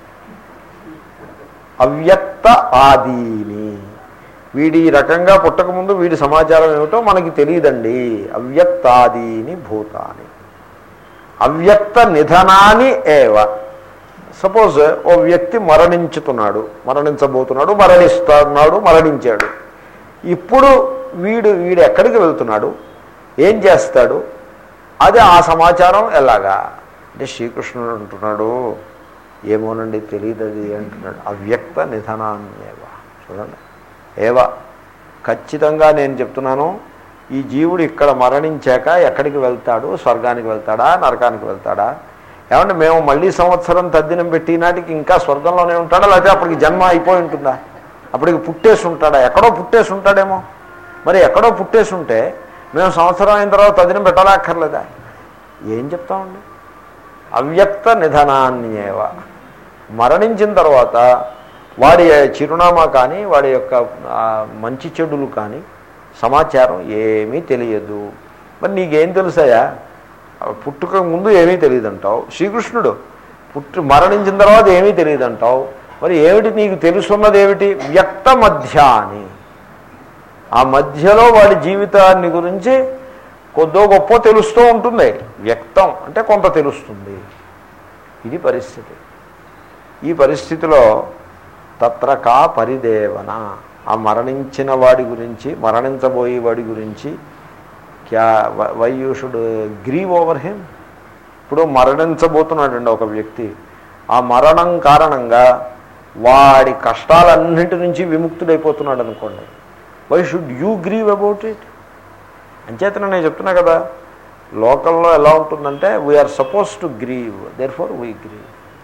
అవ్యక్త ఆదీని వీడి ఈ రకంగా పుట్టకముందు వీడి సమాచారం ఏమిటో మనకి తెలియదండి అవ్యక్తాదీని భూతాని అవ్యక్త నిధనాని ఏవ సపోజ్ ఓ వ్యక్తి మరణించుతున్నాడు మరణించబోతున్నాడు మరణిస్తున్నాడు మరణించాడు ఇప్పుడు వీడు వీడు ఎక్కడికి వెళ్తున్నాడు ఏం చేస్తాడు అది ఆ సమాచారం ఎలాగా అంటే శ్రీకృష్ణుడు అంటున్నాడు ఏమోనండి తెలియదు అది అంటున్నాడు అవ్యక్త నిధనాన్నేవ చూడండి ఏవ ఖచ్చితంగా నేను చెప్తున్నాను ఈ జీవుడు ఇక్కడ మరణించాక ఎక్కడికి వెళ్తాడు స్వర్గానికి వెళ్తాడా నరకానికి వెళ్తాడా ఏమంటే మేము మళ్ళీ సంవత్సరం తద్దినం పెట్టి నాటికి ఇంకా స్వర్గంలోనే ఉంటాడా లేకపోతే అప్పటికి జన్మ అయిపోయి ఉంటుందా అప్పటికి పుట్టేసి ఉంటాడా ఎక్కడో పుట్టేసి ఉంటాడేమో మరి ఎక్కడో పుట్టేసి ఉంటే మేము సంవత్సరం అయిన తర్వాత తదినం పెట్టాలా అక్కర్లేదా ఏం చెప్తామండి అవ్యక్త నిధనాన్యేవ మరణించిన తర్వాత వాడి చిరునామా కానీ వాడి యొక్క ఆ, మంచి చెడులు కానీ సమాచారం ఏమీ తెలియదు మరి నీకేం తెలుసాయా పుట్టుక ముందు ఏమీ తెలియదు అంటావు శ్రీకృష్ణుడు పుట్టు మరణించిన తర్వాత ఏమీ తెలియదు అంటావు మరి ఏమిటి నీకు తెలుసున్నది ఏమిటి వ్యక్త మధ్యాని ఆ మధ్యలో వాడి జీవితాన్ని గురించి కొద్దో గొప్ప తెలుస్తూ ఉంటుంది వ్యక్తం అంటే కొంత తెలుస్తుంది ఇది పరిస్థితి ఈ పరిస్థితిలో తత్ర కా పరిదేవన ఆ మరణించిన వాడి గురించి మరణించబోయే వాడి గురించి క్యా why you should grieve over him ఇప్పుడు మరణించబోతున్నాడండి ఒక వ్యక్తి ఆ మరణం కారణంగా వాడి కష్టాలన్నింటి నుంచి విముక్తుడైపోతున్నాడు అనుకోండి why should you grieve about it అంచేతన నేను చెప్తున్నా కదా లోకల్లో ఎలా ఉంటుందంటే we're suppose to grieve therefore we grieve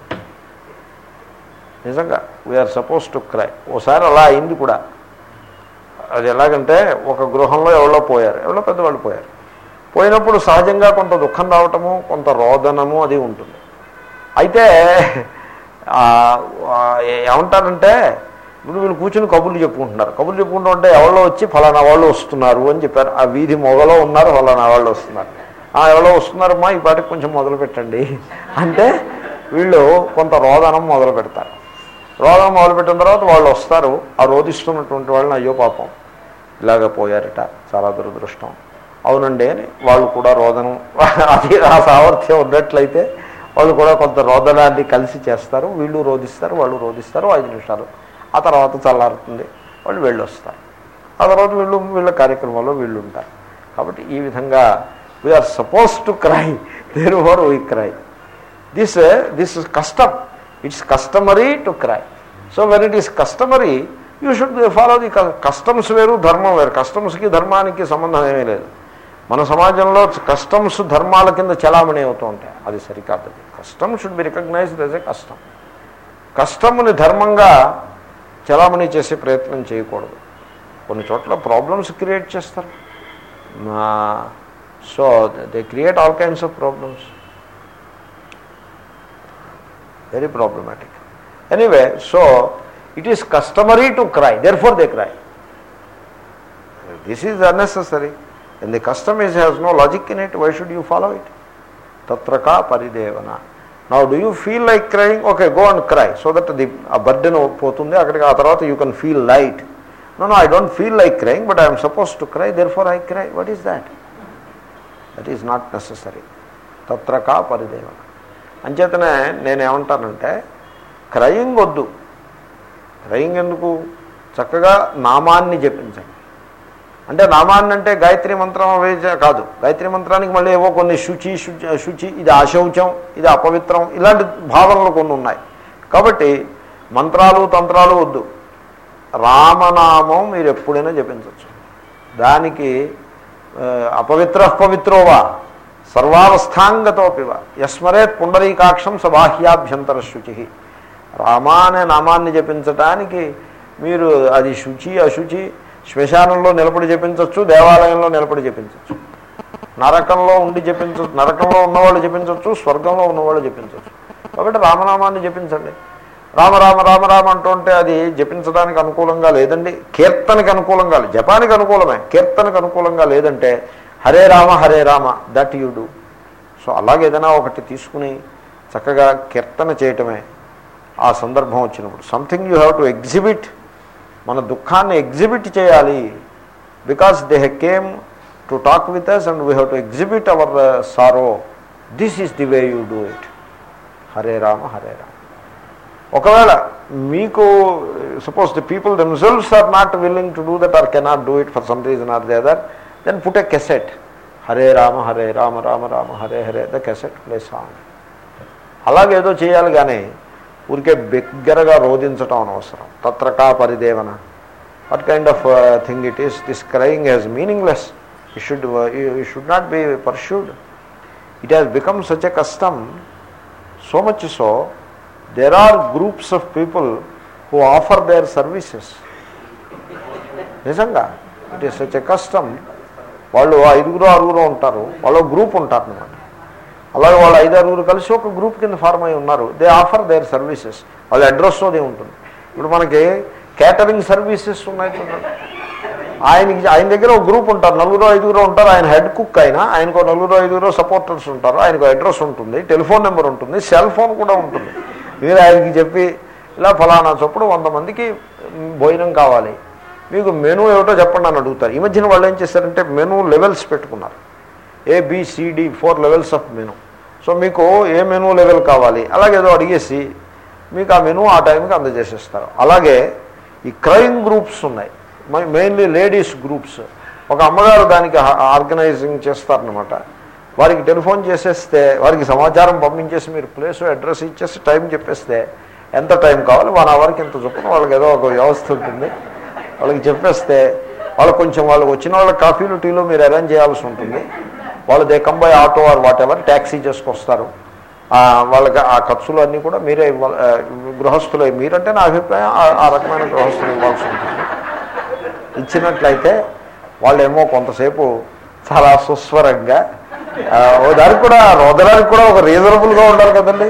నిజంగా వీఆర్ సపోజ్ టు క్రై ఓసారి అలా అయింది కూడా అది ఎలాగంటే ఒక గృహంలో ఎవరో పోయారు ఎవరో పెద్దవాళ్ళు పోయారు పోయినప్పుడు సహజంగా కొంత దుఃఖం రావటము కొంత రోదనము అది ఉంటుంది అయితే ఆ, ఆ, ఏమంటారంటే ఇప్పుడు వీళ్ళు కూర్చుని కబుర్లు చెప్పుకుంటున్నారు కబుర్లు చెప్పుకుంటూ ఉంటే ఎవరో వచ్చి ఫలానా వాళ్ళు వస్తున్నారు అని చెప్పారు ఆ వీధి మొగలో ఉన్నారు ఫలానా వాళ్ళు వస్తున్నారు ఆ ఎవరో వస్తున్నారమ్మా ఈ పాటికి కొంచెం మొదలు పెట్టండి అంటే వీళ్ళు కొంత రోదనం మొదలు పెడతారు రోదనం మొదలుపెట్టిన తర్వాత వాళ్ళు వస్తారు ఆ రోధిస్తున్నటువంటి వాళ్ళని అయ్యో పాపం ఇలాగ పోయారట చాలా దురదృష్టం అవునండి అని వాళ్ళు కూడా రోదనం అది ఆ సామర్థ్యం ఉన్నట్లయితే వాళ్ళు కూడా కొంత రోదనాన్ని కలిసి చేస్తారు వీళ్ళు రోధిస్తారు వాళ్ళు రోధిస్తారు ఐదు నిమిషాలు ఆ తర్వాత చల్లారుతుంది వాళ్ళు వెళ్ళి వస్తారు ఆ తర్వాత వీళ్ళు వీళ్ళ కార్యక్రమంలో వీళ్ళు ఉంటారు కాబట్టి ఈ విధంగా we're suppose to cry therefore we cry this this custom it's customary to cry so when it is customary you should follow the customs వేరు ధర్మం వేరు కస్టమ్స్కి ధర్మానికి సంబంధం ఏమీ లేదు మన సమాజంలో కస్టమ్స్ ధర్మాల కింద చలామణి అవుతూ ఉంటాయి అది సరికాదు custom should be recognised as a కష్టం కష్టముని ధర్మంగా చలామణి చేసే ప్రయత్నం చేయకూడదు కొన్ని చోట్ల ప్రాబ్లమ్స్ క్రియేట్ చేస్తారు so they create all kinds of problems very problematic anyway so it is customary to cry therefore they cry this is unnecessary and the custom is has no logic in it why should you follow it తత్ర కా పరిదేవన now do you feel like crying okay go and cry so that the uh burden పోతుంది అక్కడికి ఆ తర్వాత you can feel light no no I don't feel like crying but I'm suppose to cry therefore I cry what is that that is not necessary తత్ర కా పరిదేవన అంచేతనే నేనేమంటానంటే crying వద్దు crying ఎందుకు చక్కగా నామాన్ని జపించండి అంటే నామాన్ని అంటే గాయత్రి మంత్రం అవే చే- కాదు గాయత్రి మంత్రానికి మళ్ళీ ఏవో కొన్ని శుచి శుచి శుచి ఇది అశౌచం ఇది అపవిత్రం ఇలాంటి భావనలు కొన్ని ఉన్నాయి కాబట్టి మంత్రాలు తంత్రాలు వద్దు రామనామం మీరు ఎప్పుడైనా జపించవచ్చు దానికి ఆ, అపవిత్ర పవిత్రోవా సర్వావస్థాంగతోపివ యస్మరేత్ పుండరీకాక్షం సబాహ్యాభ్యంతర శుచి రామా అనే నామాన్ని జపించటానికి మీరు అది శుచి అశుచి శ్మశానంలో నిలబడి జపించవచ్చు దేవాలయంలో నిలబడి జపించవచ్చు నరకంలో ఉండి జపించవచ్చు నరకంలో ఉన్నవాళ్ళు జపించవచ్చు స్వర్గంలో ఉన్నవాళ్ళు జపించవచ్చు కాబట్టి రామనామాన్ని జపించండి రామ రామ రామ రామ అంటుంటే అది జపించడానికి అనుకూలంగా లేదండి కీర్తనకి అనుకూలంగా లేదు జపానికి అనుకూలమే కీర్తనకి అనుకూలంగా లేదంటే Hare Rama Hare Rama that you do so అలాగే ఏదైనా ఒకటి తీసుకుని చక్కగా కీర్తన చేయటమే ఆ సందర్భం వచ్చినప్పుడు something you have to exhibit మన దుఃఖాన్ని ఎగ్జిబిట్ చేయాలి because they came to talk with us and we have to exhibit our sorrow this is the way you do it Hare Rama Hare Rama ఒకవేళ మీకు suppose the people themselves are not willing to do that or cannot do it for some reason or the other then put a cassette Hare Rama Hare Rama Rama Rama Hare Hare the cassette play song అలాగేదో చేయాలి కానీ ఊరికే బిగ్గరగా రోధించటం అనవసరం తత్రకా పరిదేవన what kind of thing it is this crying has meaningless you should you should not be pursued it has become such a custom so much so there are groups of people who offer their services నిజంగా it is such a custom వాళ్ళు ఐదుగురు ఆరుగురు ఉంటారు వాళ్ళు group ఉంటారు అనమాట అలాగే వాళ్ళు ఐదు ఆరుగురు కలిసి ఒక గ్రూప్ కింద ఫార్మ్ అయి ఉన్నారు దే ఆఫర్ దేర్ సర్వీసెస్ వాళ్ళ అడ్రస్ అది ఉంటుంది ఇప్పుడు మనకి కేటరింగ్ సర్వీసెస్ ఉన్నాయి చూడండి ఆయనకి ఆయన దగ్గర ఒక గ్రూప్ ఉంటారు నలుగురు ఐదుగురు ఉంటారు ఆయన హెడ్ కుక్ అయినా ఆయనకు నలుగురు ఐదుగురు సపోర్టర్స్ ఉంటారు ఆయనకు అడ్రస్ ఉంటుంది టెలిఫోన్ నెంబర్ ఉంటుంది సెల్ ఫోన్ కూడా ఉంటుంది మీరు ఆయనకి చెప్పి ఇలా ఫలానా చొప్పుడు వంద మందికి మ్, భోజనం కావాలి మీకు మెనూ ఏమిటో చెప్పండి అని అడుగుతారు ఈ మధ్యన వాళ్ళు ఏం చేశారంటే మెనూ లెవెల్స్ పెట్టుకున్నారు A B C D four levels of menu so మీకు ఏ మెనూ లెవెల్ కావాలి అలాగే ఏదో అడిగేసి మీకు ఆ మెనూ ఆ టైంకి అందజేసేస్తారు అలాగే ఈ క్రైమ్ గ్రూప్స్ ఉన్నాయి మెయిన్లీ లేడీస్ గ్రూప్స్ ఒక అమ్మగారు దానికి ఆర్గనైజింగ్ చేస్తారనమాట వారికి టెలిఫోన్ చేసేస్తే వారికి సమాచారం పంపించేసి మీరు ప్లేస్ అడ్రస్ ఇచ్చేసి టైం చెప్పేస్తే ఎంత టైం కావాలి వన్ అవర్కి ఎంత చొప్పున వాళ్ళకి ఏదో ఒక వ్యవస్థ ఉంటుంది వాళ్ళకి చెప్పేస్తే వాళ్ళకి కొంచెం వాళ్ళకి వచ్చిన వాళ్ళకి కాఫీలు టీలు మీరు అరేంజ్ చేయాల్సి ఉంటుంది వాళ్ళు they come by auto or whatever taxi చేసుకొస్తారు ఆ, వాళ్ళకి ఆ ఖర్చులు అన్నీ కూడా మీరే ఇవ్వాలి ఆ, గృహస్థులే మీరంటే నా అభిప్రాయం ఆ- ఆ రకమైన గృహస్థులు ఇవ్వాల్సి ఉంటుంది ఇచ్చినట్లయితే వాళ్ళేమో కొంతసేపు చాలా సుస్వరంగా ఆ, ఓ దానికి కూడా రోదడానికి కూడా ఒక రీజనబుల్గా ఉండాలి కదండి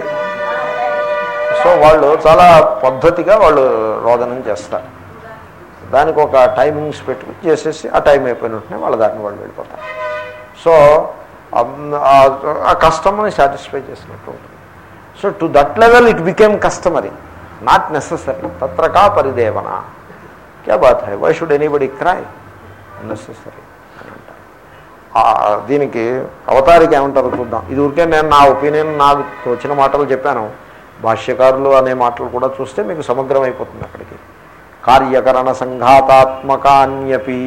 సో వాళ్ళు చాలా పద్ధతిగా వాళ్ళు రోదనం చేస్తారు దానికి ఒక టైమింగ్స్ పెట్టుకుని చేసేసి ఆ టైం అయిపోయిన వెంటనే వాళ్ళ దాన్ని వాళ్ళు వెళ్ళిపోతారు సో అమ్- ఆ- ఆ కస్టమర్ని సాటిస్ఫై చేసినట్టు ఉంటుంది so to that level it became customary not necessary తత్ర కా పరిదేవన క్యా బాత్ హై why should anybody cry necessary అని అంటారు ఆ, దీనికి అవతారికి ఏమంటారో చూద్దాం ఇది ఊరికే నేను నా ఒపీనియన్ నాకు వచ్చిన మాటలు చెప్పాను భాష్యకారులు అనే మాటలు కూడా చూస్తే మీకు సమగ్రం అయిపోతుంది అక్కడికి కార్యకరణ సంఘాతాత్మకాన్యపి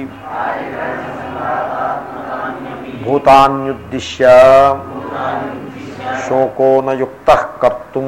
భూతాన్యుద్దిశ్య శోకోనయుక్త కర్తుం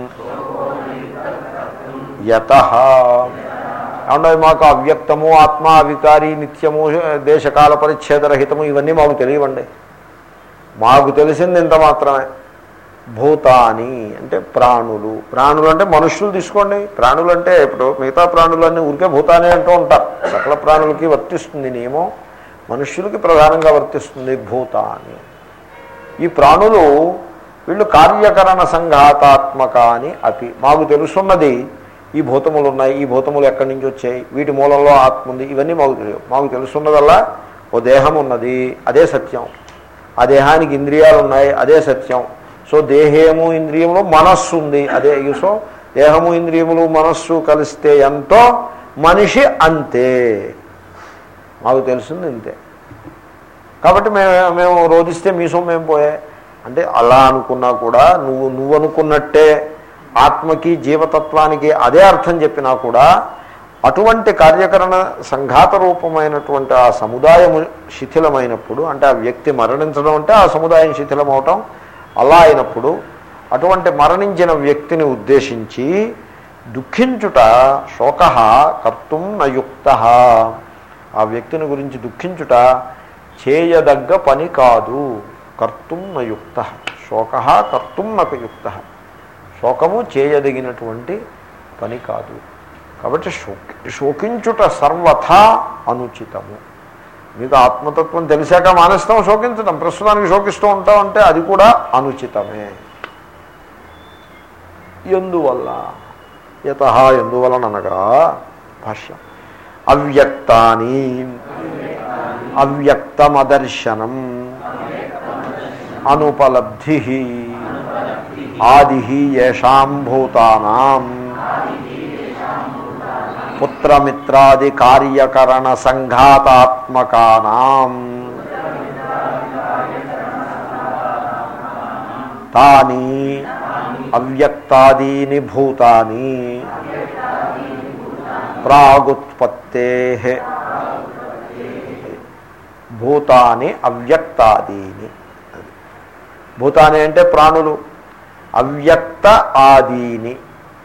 యత ఏమన్నా మాకు అవ్యక్తము ఆత్మ అవికారి నిత్యము దేశకాల పరిచ్ఛేదరహితము ఇవన్నీ మాకు తెలియవండి మాకు తెలిసింది ఇంత మాత్రమే భూతాని అంటే ప్రాణులు ప్రాణులు అంటే మనుషులు తీసుకోండి ప్రాణులు అంటే ఇప్పుడు మిగతా ప్రాణులన్నీ ఊరికే భూతానే అంటూ ఉంటారు సకల ప్రాణులకి వర్తిస్తుంది నియమం మనుష్యులకి ప్రధానంగా వర్తిస్తుంది భూతాని ఈ ప్రాణులు వీళ్ళు కార్యకరణ సంఘాతాత్మక అని అపి మాకు తెలుసున్నది ఈ భూతములు ఉన్నాయి ఈ భూతములు ఎక్కడి నుంచి వచ్చాయి వీటి మూలంలో ఆత్మ ఉంది ఇవన్నీ మాకు తెలియవు మాకు తెలుసున్నదల్లా ఓ దేహం ఉన్నది అదే సత్యం ఆ దేహానికి ఇంద్రియాలు ఉన్నాయి అదే సత్యం సో దేహము ఇంద్రియములు మనస్సు ఉంది అదే సో దేహము ఇంద్రియములు మనస్సు కలిస్తే ఎంతో మనిషి అంతే మాకు తెలిసింది ఇంతే కాబట్టి మేము మేము రోధిస్తే మీ సొమ్మేం పోయే అంటే అలా అనుకున్నా కూడా నువ్వు నువ్వు అనుకున్నట్టే ఆత్మకి జీవతత్వానికి అదే అర్థం చెప్పినా కూడా అటువంటి కార్యకరణ సంఘాత రూపమైనటువంటి ఆ సముదాయము శిథిలమైనప్పుడు అంటే ఆ వ్యక్తి మరణించడం అంటే ఆ సముదాయం శిథిలమవటం అలా అయినప్పుడు అటువంటి మరణించిన వ్యక్తిని ఉద్దేశించి దుఃఖించుట శోక కర్తుం నయుక్త ఆ వ్యక్తిని గురించి దుఃఖించుట చేయదగ్గ పని కాదు కర్తుం నయుక్త శోక కర్తుం నయుక్త శోకము చేయదగినటువంటి పని కాదు కాబట్టి శోకి శోకించుట సర్వథా అనుచితము మీకు ఆత్మతత్వం తెలిసాక మానేస్తాం శోకించడం ప్రస్తుతానికి శోకిస్తూ ఉంటాం అంటే అది కూడా అనుచితమే ఎందువల్ల యత ఎందువలనగా భాష్యం అవ్యక్తాని అవ్యక్తమదర్శనం అనుపలబ్ధి ఆది ఏషాం భూతానాం పుత్రమిత్రాది కార్యకరణ సంఘాతాత్మకానాం తాని అవ్యక్తాదీని భూతాని ప్రాగుత్పత్తే భూతాని అవ్యక్తాదీని భూతాని అంటే ప్రాణులు అవ్యక్త ఆదీని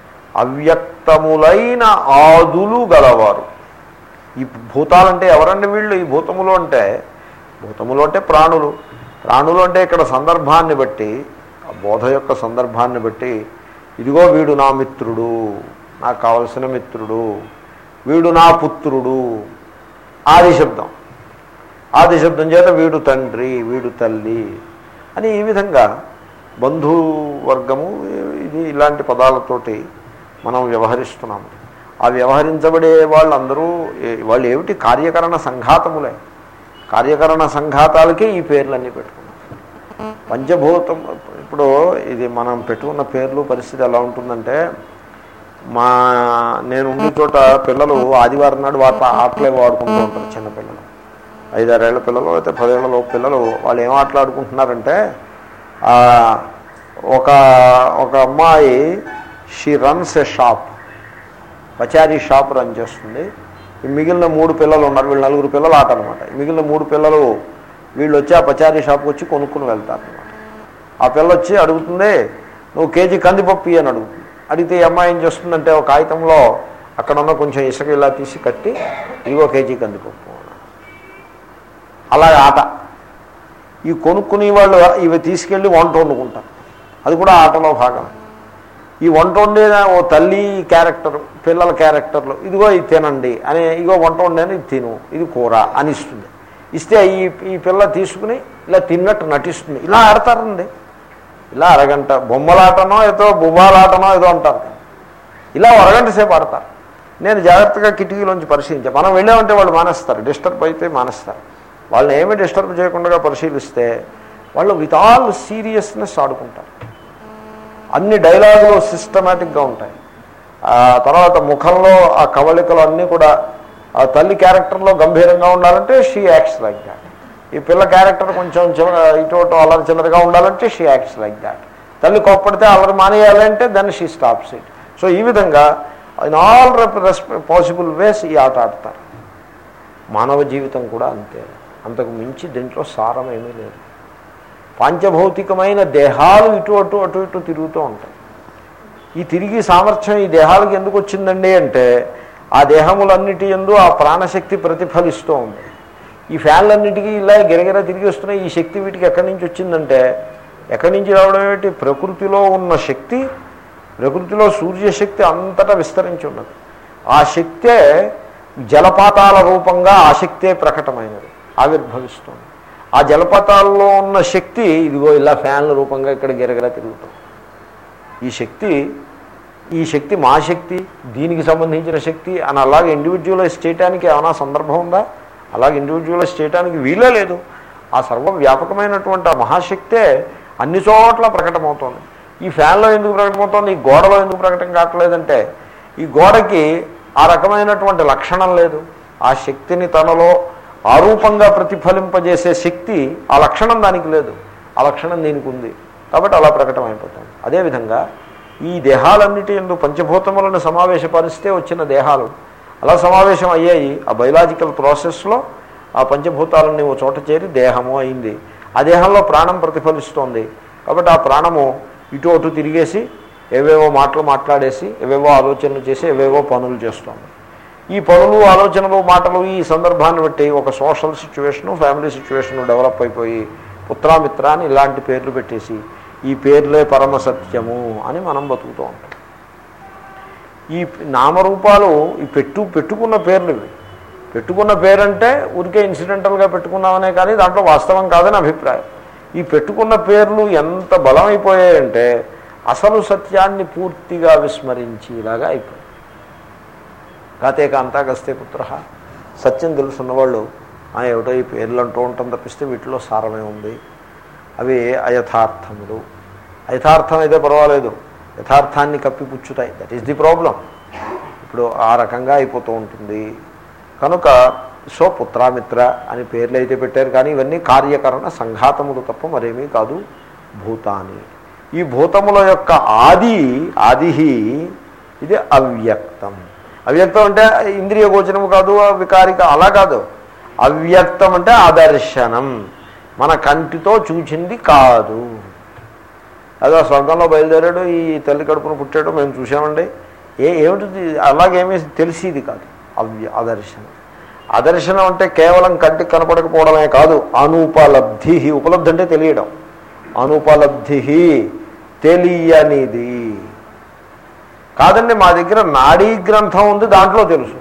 అవ్యక్తములైన ఆదులు గలవారు ఈ భూతాలంటే ఎవరండి వీళ్ళు ఈ భూతములు అంటే భూతములు అంటే ప్రాణులు ప్రాణులు అంటే ఇక్కడ సందర్భాన్ని బట్టి ఆ బోధ యొక్క సందర్భాన్ని బట్టి ఇదిగో వీడు నా మిత్రుడు నాకు కావలసిన మిత్రుడు వీడు నా పుత్రుడు ఆది శబ్దం ఆది శబ్దం చేత వీడు తండ్రి వీడు తల్లి అని ఈ విధంగా బంధువర్గము ఇది ఇలాంటి పదాలతోటి మనం వ్యవహరిస్తున్నాము ఆ వ్యవహరించబడే వాళ్ళందరూ ఏ- వాళ్ళు ఏమిటి కార్యకరణ సంఘాతములే కార్యకరణ సంఘాతాలకే ఈ పేర్లన్నీ పెట్టుకున్నాం పంచభూతం ఇప్పుడు ఇది మనం పెట్టుకున్న పేర్లు పరిస్థితి ఎలా ఉంటుందంటే మా నేను ఉండే చోట పిల్లలు ఆదివారం నాడు వాటి ఆటలే వాడుకుంటూ ఉంటారు చిన్నపిల్లలు ఐదారేళ్ల పిల్లలు అయితే పదేళ్ల పిల్లలు వాళ్ళు ఏం ఆటలాడుకుంటున్నారంటే ఆ, ఒక ఒక అమ్మాయి షీ రన్స్ ఎ షాప్ పచారీ షాప్ రన్ చేస్తుంది ఈ మిగిలిన మూడు పిల్లలు ఉన్నారు వీళ్ళు నలుగురు పిల్లలు ఆట అనమాట మిగిలిన మూడు పిల్లలు వీళ్ళు వచ్చి ఆ పచారీ షాప్కి వచ్చి కొనుక్కుని వెళ్తారు అనమాట ఆ పిల్ల వచ్చి అడుగుతుంది నువ్వు కేజీ కందిపప్పు ఇయ్యి అని అడుగుతుంది అడిగితే ఈ అమ్మాయి ఏం చేస్తుందంటే ఒక కాగితంలో అక్కడ ఉన్న కొంచెం ఇసుక ఇలా తీసి కట్టి ఇదిగో కేజీ కందిపప్పు అని. అలాగే ఆట ఈ కొనుక్కునే వాళ్ళు ఇవి తీసుకెళ్ళి వంట వండుకుంటారు అది కూడా ఆటలో భాగమే ఈ వంట వండే ఓ తల్లి క్యారెక్టర్ పిల్లల క్యారెక్టర్లు ఇదిగో ఇది తినండి అని ఇగో వంట వండాను ఇది తిను ఇది కూర అని ఇస్తుంది ఇస్తే ఈ ఈ పిల్ల తీసుకుని ఇలా తిన్నట్టు నటిస్తుంది ఇలా ఆడతారండి ఇలా అరగంట బొమ్మలాటనో ఏదో బువ్వాలాటనో ఏదో అంటారు ఇలా ఓ అరగంట సేపు ఆడతారు నేను జాగ్రత్తగా కిటికీలోంచి పరిశీలించాను మనం వెళ్ళామంటే వాళ్ళు మానేస్తారు డిస్టర్బ్ అయితే మానేస్తారు వాళ్ళని ఏమీ డిస్టర్బ్ చేయకుండా పరిశీలిస్తే వాళ్ళు విత్ ఆల్ సీరియస్నెస్ ఆడుకుంటారు అన్ని డైలాగులు సిస్టమేటిక్గా ఉంటాయి ఆ తర్వాత ముఖంలో ఆ కవళికలు అన్నీ కూడా ఆ తల్లి క్యారెక్టర్లో గంభీరంగా ఉండాలంటే షీ యాక్ట్స్ లైక్ దాట్ ఈ పిల్ల క్యారెక్టర్ కొంచెం చివ- ఇటు అటు అల్లరి చిల్లరగా ఉండాలంటే షీ యాక్ట్స్ లైక్ దాట్ తల్లి కోప్పడితే అల్లరి మానేయాలంటే then she stops it so ఈ విధంగా ఇన్ ఆల్ పాసిబుల్ వేస్ ఈ ఆట ఆడతారు మానవ జీవితం కూడా అంతే అంతకు మించి దీంట్లో సారం ఏమీ లేదు పాంచభౌతికమైన దేహాలు ఇటు అటు అటు ఇటు తిరుగుతూ ఉంటాయి ఈ తిరిగి సామర్థ్యం ఈ దేహాలకు ఎందుకు వచ్చిందండి అంటే ఆ దేహములన్నిటి ఎందు ఆ ప్రాణశక్తి ప్రతిఫలిస్తూ ఉంది ఈ ఫ్యాన్లన్నిటికీ ఇలా గిరగిర తిరిగి వస్తున్నాయి ఈ శక్తి వీటికి ఎక్కడి నుంచి వచ్చిందంటే ఎక్కడి నుంచి రావడం ఏమిటి ప్రకృతిలో ఉన్న శక్తి ప్రకృతిలో సూర్యశక్తి అంతటా విస్తరించి ఉన్నది ఆ శక్తే జలపాతాల రూపంగా ఆ శక్తే ప్రకటమైనది ఆవిర్భవిస్తుంది ఆ జలపాతాల్లో ఉన్న శక్తి ఇదిగో ఇలా ఫ్యాన్ల రూపంగా ఇక్కడ గిరగిర తిరుగుతుంది ఈ శక్తి ఈ శక్తి మా శక్తి దీనికి సంబంధించిన శక్తి అని అలాగే ఇండివిజువలైజ్ చేయడానికి ఏమైనా సందర్భం ఉందా అలాగే ఇండివిజువలైజ్ చేయడానికి వీలే లేదు ఆ సర్వవ్యాపకమైనటువంటి ఆ మహాశక్తే అన్ని చోట్ల ప్రకటమవుతోంది ఈ ఫ్యాన్లో ఎందుకు ప్రకటమవుతోంది ఈ గోడలో ఎందుకు ప్రకటన కావట్లేదంటే ఈ గోడకి ఆ రకమైనటువంటి లక్షణం లేదు ఆ శక్తిని తనలో ఆరూపంగా ప్రతిఫలింపజేసే శక్తి ఆ లక్షణం దానికి లేదు ఆ లక్షణం దీనికి ఉంది కాబట్టి అలా ప్రకటన అయిపోతుంది అదేవిధంగా ఈ దేహాలన్నిటి ఎందు పంచభూతములను సమావేశపరిస్తే వచ్చిన దేహాలు అలా సమావేశం అయ్యాయి ఆ బయలాజికల్ ప్రాసెస్లో ఆ పంచభూతాలన్నీ ఓ చోట చేరి దేహము అయింది ఆ దేహంలో ప్రాణం ప్రతిఫలిస్తోంది కాబట్టి ఆ ప్రాణము ఇటు అటు తిరిగేసి ఏవేవో మాటలు మాట్లాడేసి ఏవేవో ఆలోచనలు చేసి ఏవేవో పనులు చేస్తోంది ఈ పనులు ఆలోచనలు మాటలు ఈ సందర్భాన్ని బట్టి ఒక social situation family situation develop అయిపోయి పుత్రామిత్ర అని ఇలాంటి పేర్లు పెట్టేసి ఈ పేర్లే పరమ సత్యము అని మనం బతుకుతూ ఉంటాం ఈ నామరూపాలు ఈ పెట్టు పెట్టుకున్న పేర్లు ఇవి పెట్టుకున్న పేరంటే ఊరికే ఇన్సిడెంటల్గా పెట్టుకున్నామనే కానీ దాంట్లో వాస్తవం కాదని అభిప్రాయం ఈ పెట్టుకున్న పేర్లు ఎంత బలమైపోయాయంటే అసలు సత్యాన్ని పూర్తిగా విస్మరించేలాగా అయిపోయాయి కాతే కాంతా గస్తే పుత్ర సత్యం తెలుసున్నవాళ్ళు "ఆ, ఏమిటో ఈ పేర్లు అంటూ ఉంటాం తప్పిస్తే వీటిలో సారమే ఉంది అవి అయథార్థములు అయథార్థం అయితే పర్వాలేదు యథార్థాన్ని కప్పిపుచ్చుతాయి దట్ ఈస్ ది ప్రాబ్లం ఇప్పుడు ఆ రకంగా అయిపోతూ ఉంటుంది కనుక సో పుత్రామిత్ర అని పేర్లు అయితే పెట్టారు కానీ ఇవన్నీ కార్యకరణ సంఘాతములు తప్ప మరేమీ కాదు భూతాని ఈ భూతముల యొక్క ఆది ఆది ఇది అవ్యక్తం అవ్యక్తం అంటే ఇంద్రియ గోచరము కాదు వికారిక అలా కాదు అవ్యక్తం అంటే అదర్శనం మన కంటితో చూచింది కాదు అదో స్వర్గంలో బయలుదేరాడు ఈ తల్లి కడుపును పుట్టాడు మేము చూసామండి ఏ ఏమిటి అలాగేమీ తెలిసేది కాదు అవ్య అదర్శనం అదర్శనం అంటే కేవలం కంటికి కనపడకపోవడమే కాదు అనుపలబ్ధి ఉపలబ్ధి అంటే తెలియడం అనుపలబ్ధి తెలియనిది కాదండి మా దగ్గర నాడీ గ్రంథం ఉంది దాంట్లో తెలుసు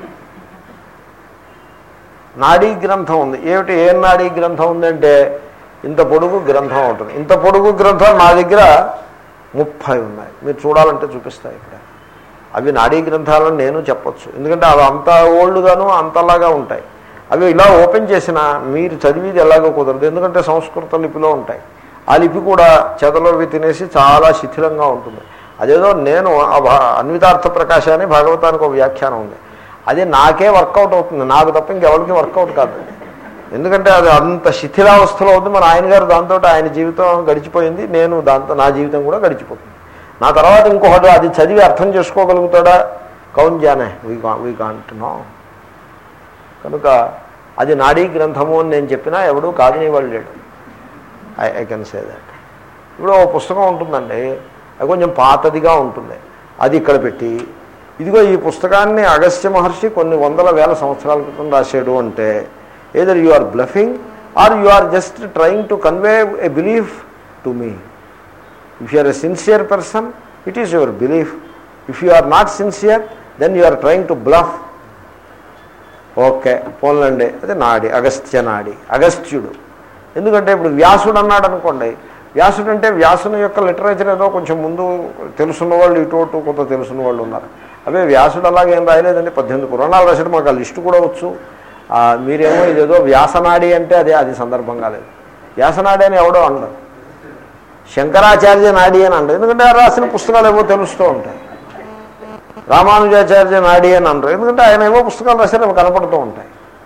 నాడీ గ్రంథం ఉంది ఏమిటి ఏం నాడీ గ్రంథం ఉందంటే ఇంత పొడుగు గ్రంథం ఉంటుంది ఇంత పొడుగు గ్రంథం నా దగ్గర ముప్పై ఉన్నాయి మీరు చూడాలంటే చూపిస్తాయి ఇక్కడ అవి నాడీ గ్రంథాలను నేను చెప్పొచ్చు ఎందుకంటే అవి అంత ఓల్డ్గాను అంతలాగా ఉంటాయి అవి ఇలా ఓపెన్ చేసిన మీరు చదివిది ఎలాగో కుదరదు ఎందుకంటే సంస్కృత లిపిలో ఉంటాయి ఆ లిపి కూడా చెదలో అవి తినేసి చాలా శిథిలంగా ఉంటుంది అదేదో నేను ఆ భా- అన్వితార్థ ప్రకాశాన్ని భాగవతానికి ఒక వ్యాఖ్యానం ఉంది అది నాకే వర్కౌట్ అవుతుంది నాకు తప్ప ఇంకెవరికి వర్కౌట్ కాదు ఎందుకంటే అది అంత శిథిలావస్థలో ఉంది మన ఆయన గారు దాంతో ఆయన జీవితం గడిచిపోయింది నేను దాంతో నా జీవితం కూడా గడిచిపోతుంది నా తర్వాత ఇంకొకటి అది చదివి అర్థం చేసుకోగలుగుతాడా కౌంజానే వీ వీ కాంట్ నో కనుక అది నాడీ గ్రంథము అని నేను చెప్పినా ఎవడూ కాదని వాళ్ళు లేడు I I can say that ఇప్పుడు ఓ పుస్తకం ఉంటుందండి అది కొంచెం పాతదిగా ఉంటుంది అది ఇక్కడ పెట్టి ఇదిగో ఈ పుస్తకాన్ని అగస్త్య మహర్షి కొన్ని వందల వేల సంవత్సరాల క్రితం రాశాడు అంటే either you are bluffing or you are just trying to convey a belief to me if you are a sincere person it is your belief if you are not sincere then you are trying to bluff okay పోన్లండి అదే నాడి అగస్త్య నాడి అగస్త్యుడు ఎందుకంటే ఇప్పుడు వ్యాసుడు అన్నాడు అనుకోండి వ్యాసుడు అంటే వ్యాసుని యొక్క లిటరేచర్ ఏదో కొంచెం ముందు తెలుసున్న వాళ్ళు ఇటు అటు కొంత తెలుసున్న వాళ్ళు ఉన్నారు అవే వ్యాసుడు అలాగేం రాయలేదండి పద్దెనిమిది పురాణాలు రాశాడు మాకు ఆ లిస్టు కూడా వచ్చు ఆ, మీరేమో ఇదేదో వ్యాసనాడి అంటే అదే అది సందర్భంగా లేదు వ్యాసనాడి అని ఎవడో అనడు శంకరాచార్య నాడి అని అంటారు ఎందుకంటే ఆ రాసిన పుస్తకాలు ఏవో తెలుస్తూ ఉంటాయి రామానుజాచార్య నాడి అని అంటారు ఎందుకంటే ఆయన ఏవో పుస్తకాలు రాశారు అవి కనపడుతూ ఉంటాయి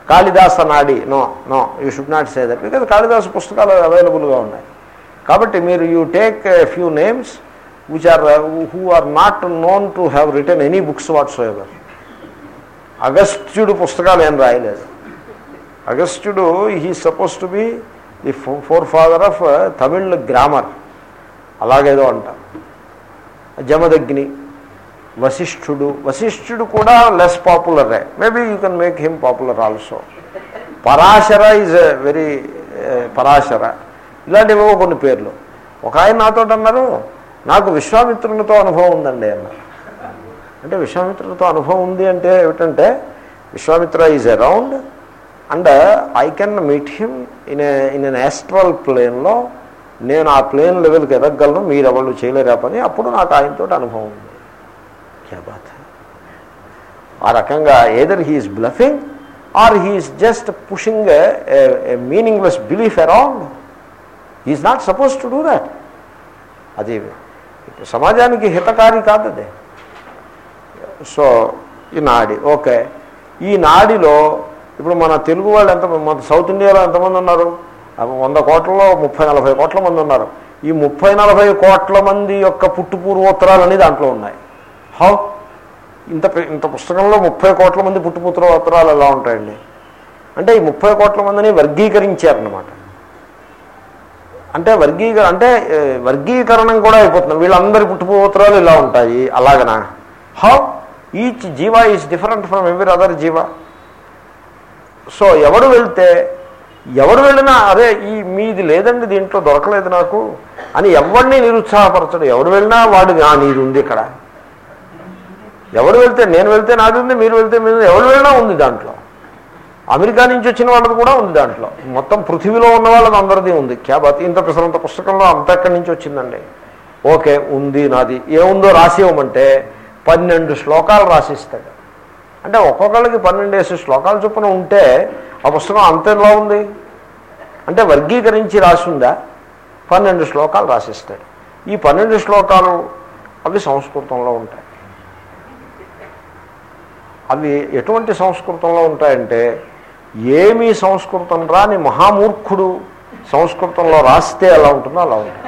కాళిదాస నాడి no no you should not say that because Kalidasa పుస్తకాలు అవైలబుల్గా ఉన్నాయి కాబట్టి మీరు you take few names which are who are not known to have return any books whatsoever అగస్త్యుడు పుస్తకాలు ఏం రాయలేదు అగస్త్యుడు he suppose to be the forefather of Tamil grammar అలాగేదో అంటారు జమదగ్ని వశిష్ఠుడు వశిష్ఠుడు కూడా లెస్ పాపులరే maybe you can make him popular also Parashara is very Parashara ఇలాంటివో కొన్ని పేర్లు ఒక ఆయన నాతో అన్నారు నాకు విశ్వామిత్రునితో అనుభవం ఉందండి అన్నారు అంటే విశ్వామిత్రునితో అనుభవం ఉంది అంటే ఏమిటంటే Vishwamitra is around and I can meet him in in an astral ప్లేన్లో నేను ఆ ప్లేన్ లెవెల్కి ఎదగలను మీరు ఎవరు చేయలేరా పని అప్పుడు నాకు ఆయనతో అనుభవం ఉంది క్యా బాత్ హై. ఆ రకంగా either he's bluffing or he's just pushing a meaningless belief around is not suppose to do that అది సమాజానికి హితకారి కాదు అది సో ఈ నాడి ఓకే ఈ నాడిలో ఇప్పుడు మన తెలుగు వాళ్ళు ఎంత మన సౌత్ ఇండియాలో ఎంతమంది ఉన్నారు అవి వంద కోట్లలో ముప్పై నలభై కోట్ల మంది ఉన్నారు ఈ ముప్పై నలభై కోట్ల మంది యొక్క పుట్టు పూర్వోత్తరాలు అనేది దాంట్లో ఉన్నాయి హౌ ఇంత పె- ఇంత పుస్తకంలో ముప్పై కోట్ల మంది పుట్టు పూర్వోత్తరాలు ఎలా ఉంటాయండి అంటే ఈ ముప్పై కోట్ల మందిని వర్గీకరించారన్నమాట అంటే వర్గీకరణ అంటే ఏ, వర్గీకరణం కూడా అయిపోతుంది వీళ్ళందరి పుట్టుపోత్రాలు ఇలా ఉంటాయి అలాగనా how each jiva is different from every other jiva so ఎవడు వెళ్తే ఎవడు వెళ్ళినా అరే ఈ మీది లేదండి దీంట్లో దొరకలేదు నాకు అని ఎవరిని నిరుత్సాహపరచడు ఎవడు వెళ్ళినా వాడు "ఆ, నీది ఉంది ఇక్కడ ఎవడు వెళ్తే నేను వెళ్తే నాది ఉంది మీరు వెళ్తే మీరు ఎవడు వెళ్ళినా ఉంది దాంట్లో అమెరికా నుంచి వచ్చిన వాళ్ళది కూడా ఉంది దాంట్లో మొత్తం పృథివీలో ఉన్న వాళ్ళది అందరిది ఉంది క్యాబాత్ ఇంత పిసరంత పుస్తకంలో అంత ఎక్కడి నుంచి వచ్చిందండి ఓకే ఉంది నాది ఏముందో రాసి ఇవ్వమంటే పన్నెండు శ్లోకాలు రాసిస్తాడు అంటే ఒక్కొక్కళ్ళకి పన్నెండేసి శ్లోకాలు చొప్పున ఉంటే ఆ పుస్తకం అంత ఎలా ఉంది అంటే వర్గీకరించి రాసి ఉందా పన్నెండు శ్లోకాలు రాసిస్తాడు ఈ పన్నెండు శ్లోకాలు అవి సంస్కృతంలో ఉంటాయి అవి ఎటువంటి సంస్కృతంలో ఉంటాయంటే ఏమీ సంస్కృతం రాని మహామూర్ఖుడు సంస్కృతంలో రాస్తే ఎలా ఉంటుందో అలా ఉంటుంది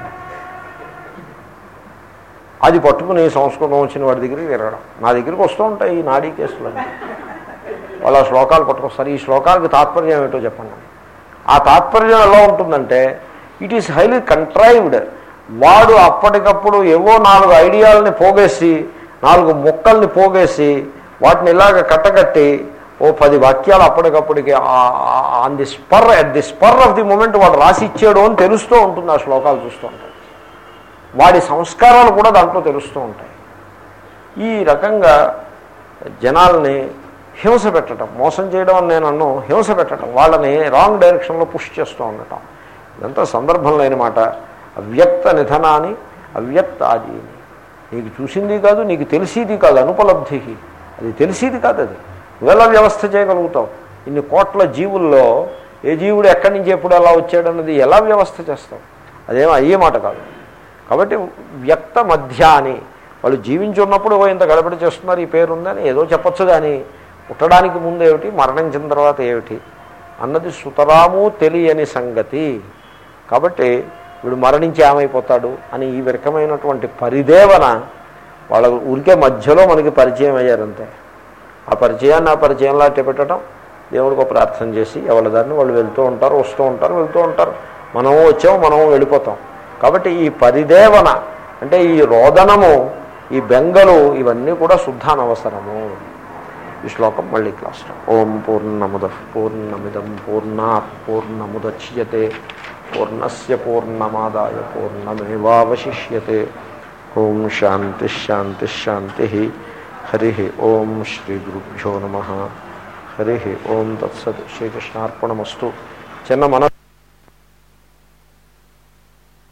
అది పట్టుకుని సంస్కృతం వచ్చిన వాడి దగ్గరికి తిరగడం నా దగ్గరికి వస్తూ ఉంటాయి ఈ నాడీ కేసులు వాళ్ళ శ్లోకాలు పట్టుకొస్తారు ఈ శ్లోకాలకు తాత్పర్యం ఏమిటో చెప్పండి ఆ తాత్పర్యం ఎలా ఉంటుందంటే ఇట్ ఈస్ హైలీ కంట్రైవ్డ్ వాడు అప్పటికప్పుడు ఏవో నాలుగు ఐడియాలని పోగేసి నాలుగు ముక్కల్ని పోగేసి వాటిని ఇలాగ కట్టకట్టి ఓ పది వాక్యాలు అప్పటికప్పటికి on the spur at the spur of the moment వాడు రాసి ఇచ్చాడు అని తెలుస్తూ ఉంటుంది ఆ శ్లోకాలు చూస్తూ ఉంటాయి వాడి సంస్కారాలు కూడా దాంట్లో తెలుస్తూ ఉంటాయి ఈ రకంగా జనాల్ని హింస పెట్టడం మోసం చేయడం అని నేను అన్ను హింస పెట్టడం వాళ్ళని రాంగ్ డైరెక్షన్లో పుష్ చేస్తూ ఉండటం ఇదంతా సందర్భం లేని మాట అవ్యక్త నిధనాన్ని అవ్యక్త ఆది నీకు చూసింది కాదు నీకు తెలిసేది కాదు అనుపలబ్ధి అది తెలిసేది కాదు అది నువ్వెలా వ్యవస్థ చేయగలుగుతావు ఇన్ని కోట్ల జీవుల్లో ఏ జీవుడు ఎక్కడి నుంచి ఎప్పుడు ఎలా వచ్చాడన్నది ఎలా వ్యవస్థ చేస్తావు అదేమో అయ్యే మాట కాదు కాబట్టి వ్యక్త మధ్య అని వాళ్ళు జీవించి ఉన్నప్పుడు ఓ ఇంత గడబడి చేస్తున్నారు ఈ పేరు ఉందని ఏదో చెప్పొచ్చు కానీ పుట్టడానికి ముందు ఏమిటి మరణించిన తర్వాత ఏమిటి అన్నది సుతరాము తెలియని సంగతి కాబట్టి వీడు మరణించి ఏమైపోతాడు అని ఈ రకమైనటువంటి పరిదేవన వాళ్ళ ఊరికే మధ్యలో మనకి పరిచయం అయ్యారంతే ఆ పరిచయాన్ని ఆ పరిచయంలా అట్టే పెట్టడం దేవుడికి ఒక ప్రార్థన చేసి ఎవరి దాన్ని వాళ్ళు వెళ్తూ ఉంటారు వస్తూ ఉంటారు వెళ్తూ ఉంటారు మనము వచ్చాము మనము వెళ్ళిపోతాం కాబట్టి ఈ పరిదేవన అంటే ఈ రోదనము ఈ బెంగలు ఇవన్నీ కూడా శుద్ధ అనవసరము ఈ శ్లోకం మళ్ళీ క్లాస్ ఓం పూర్ణముద పూర్ణమిదం పూర్ణా పూర్ణముద్యతే పూర్ణస్య పూర్ణమాదాయ పూర్ణమేవాశిష్యతే ఓం శాంతి శాంతి శాంతి హరి ఓం శ్రీ గురుభ్యో నమ హరి ఓం తత్సత్ శ్రీకృష్ణార్పణమస్తు చిన్న మన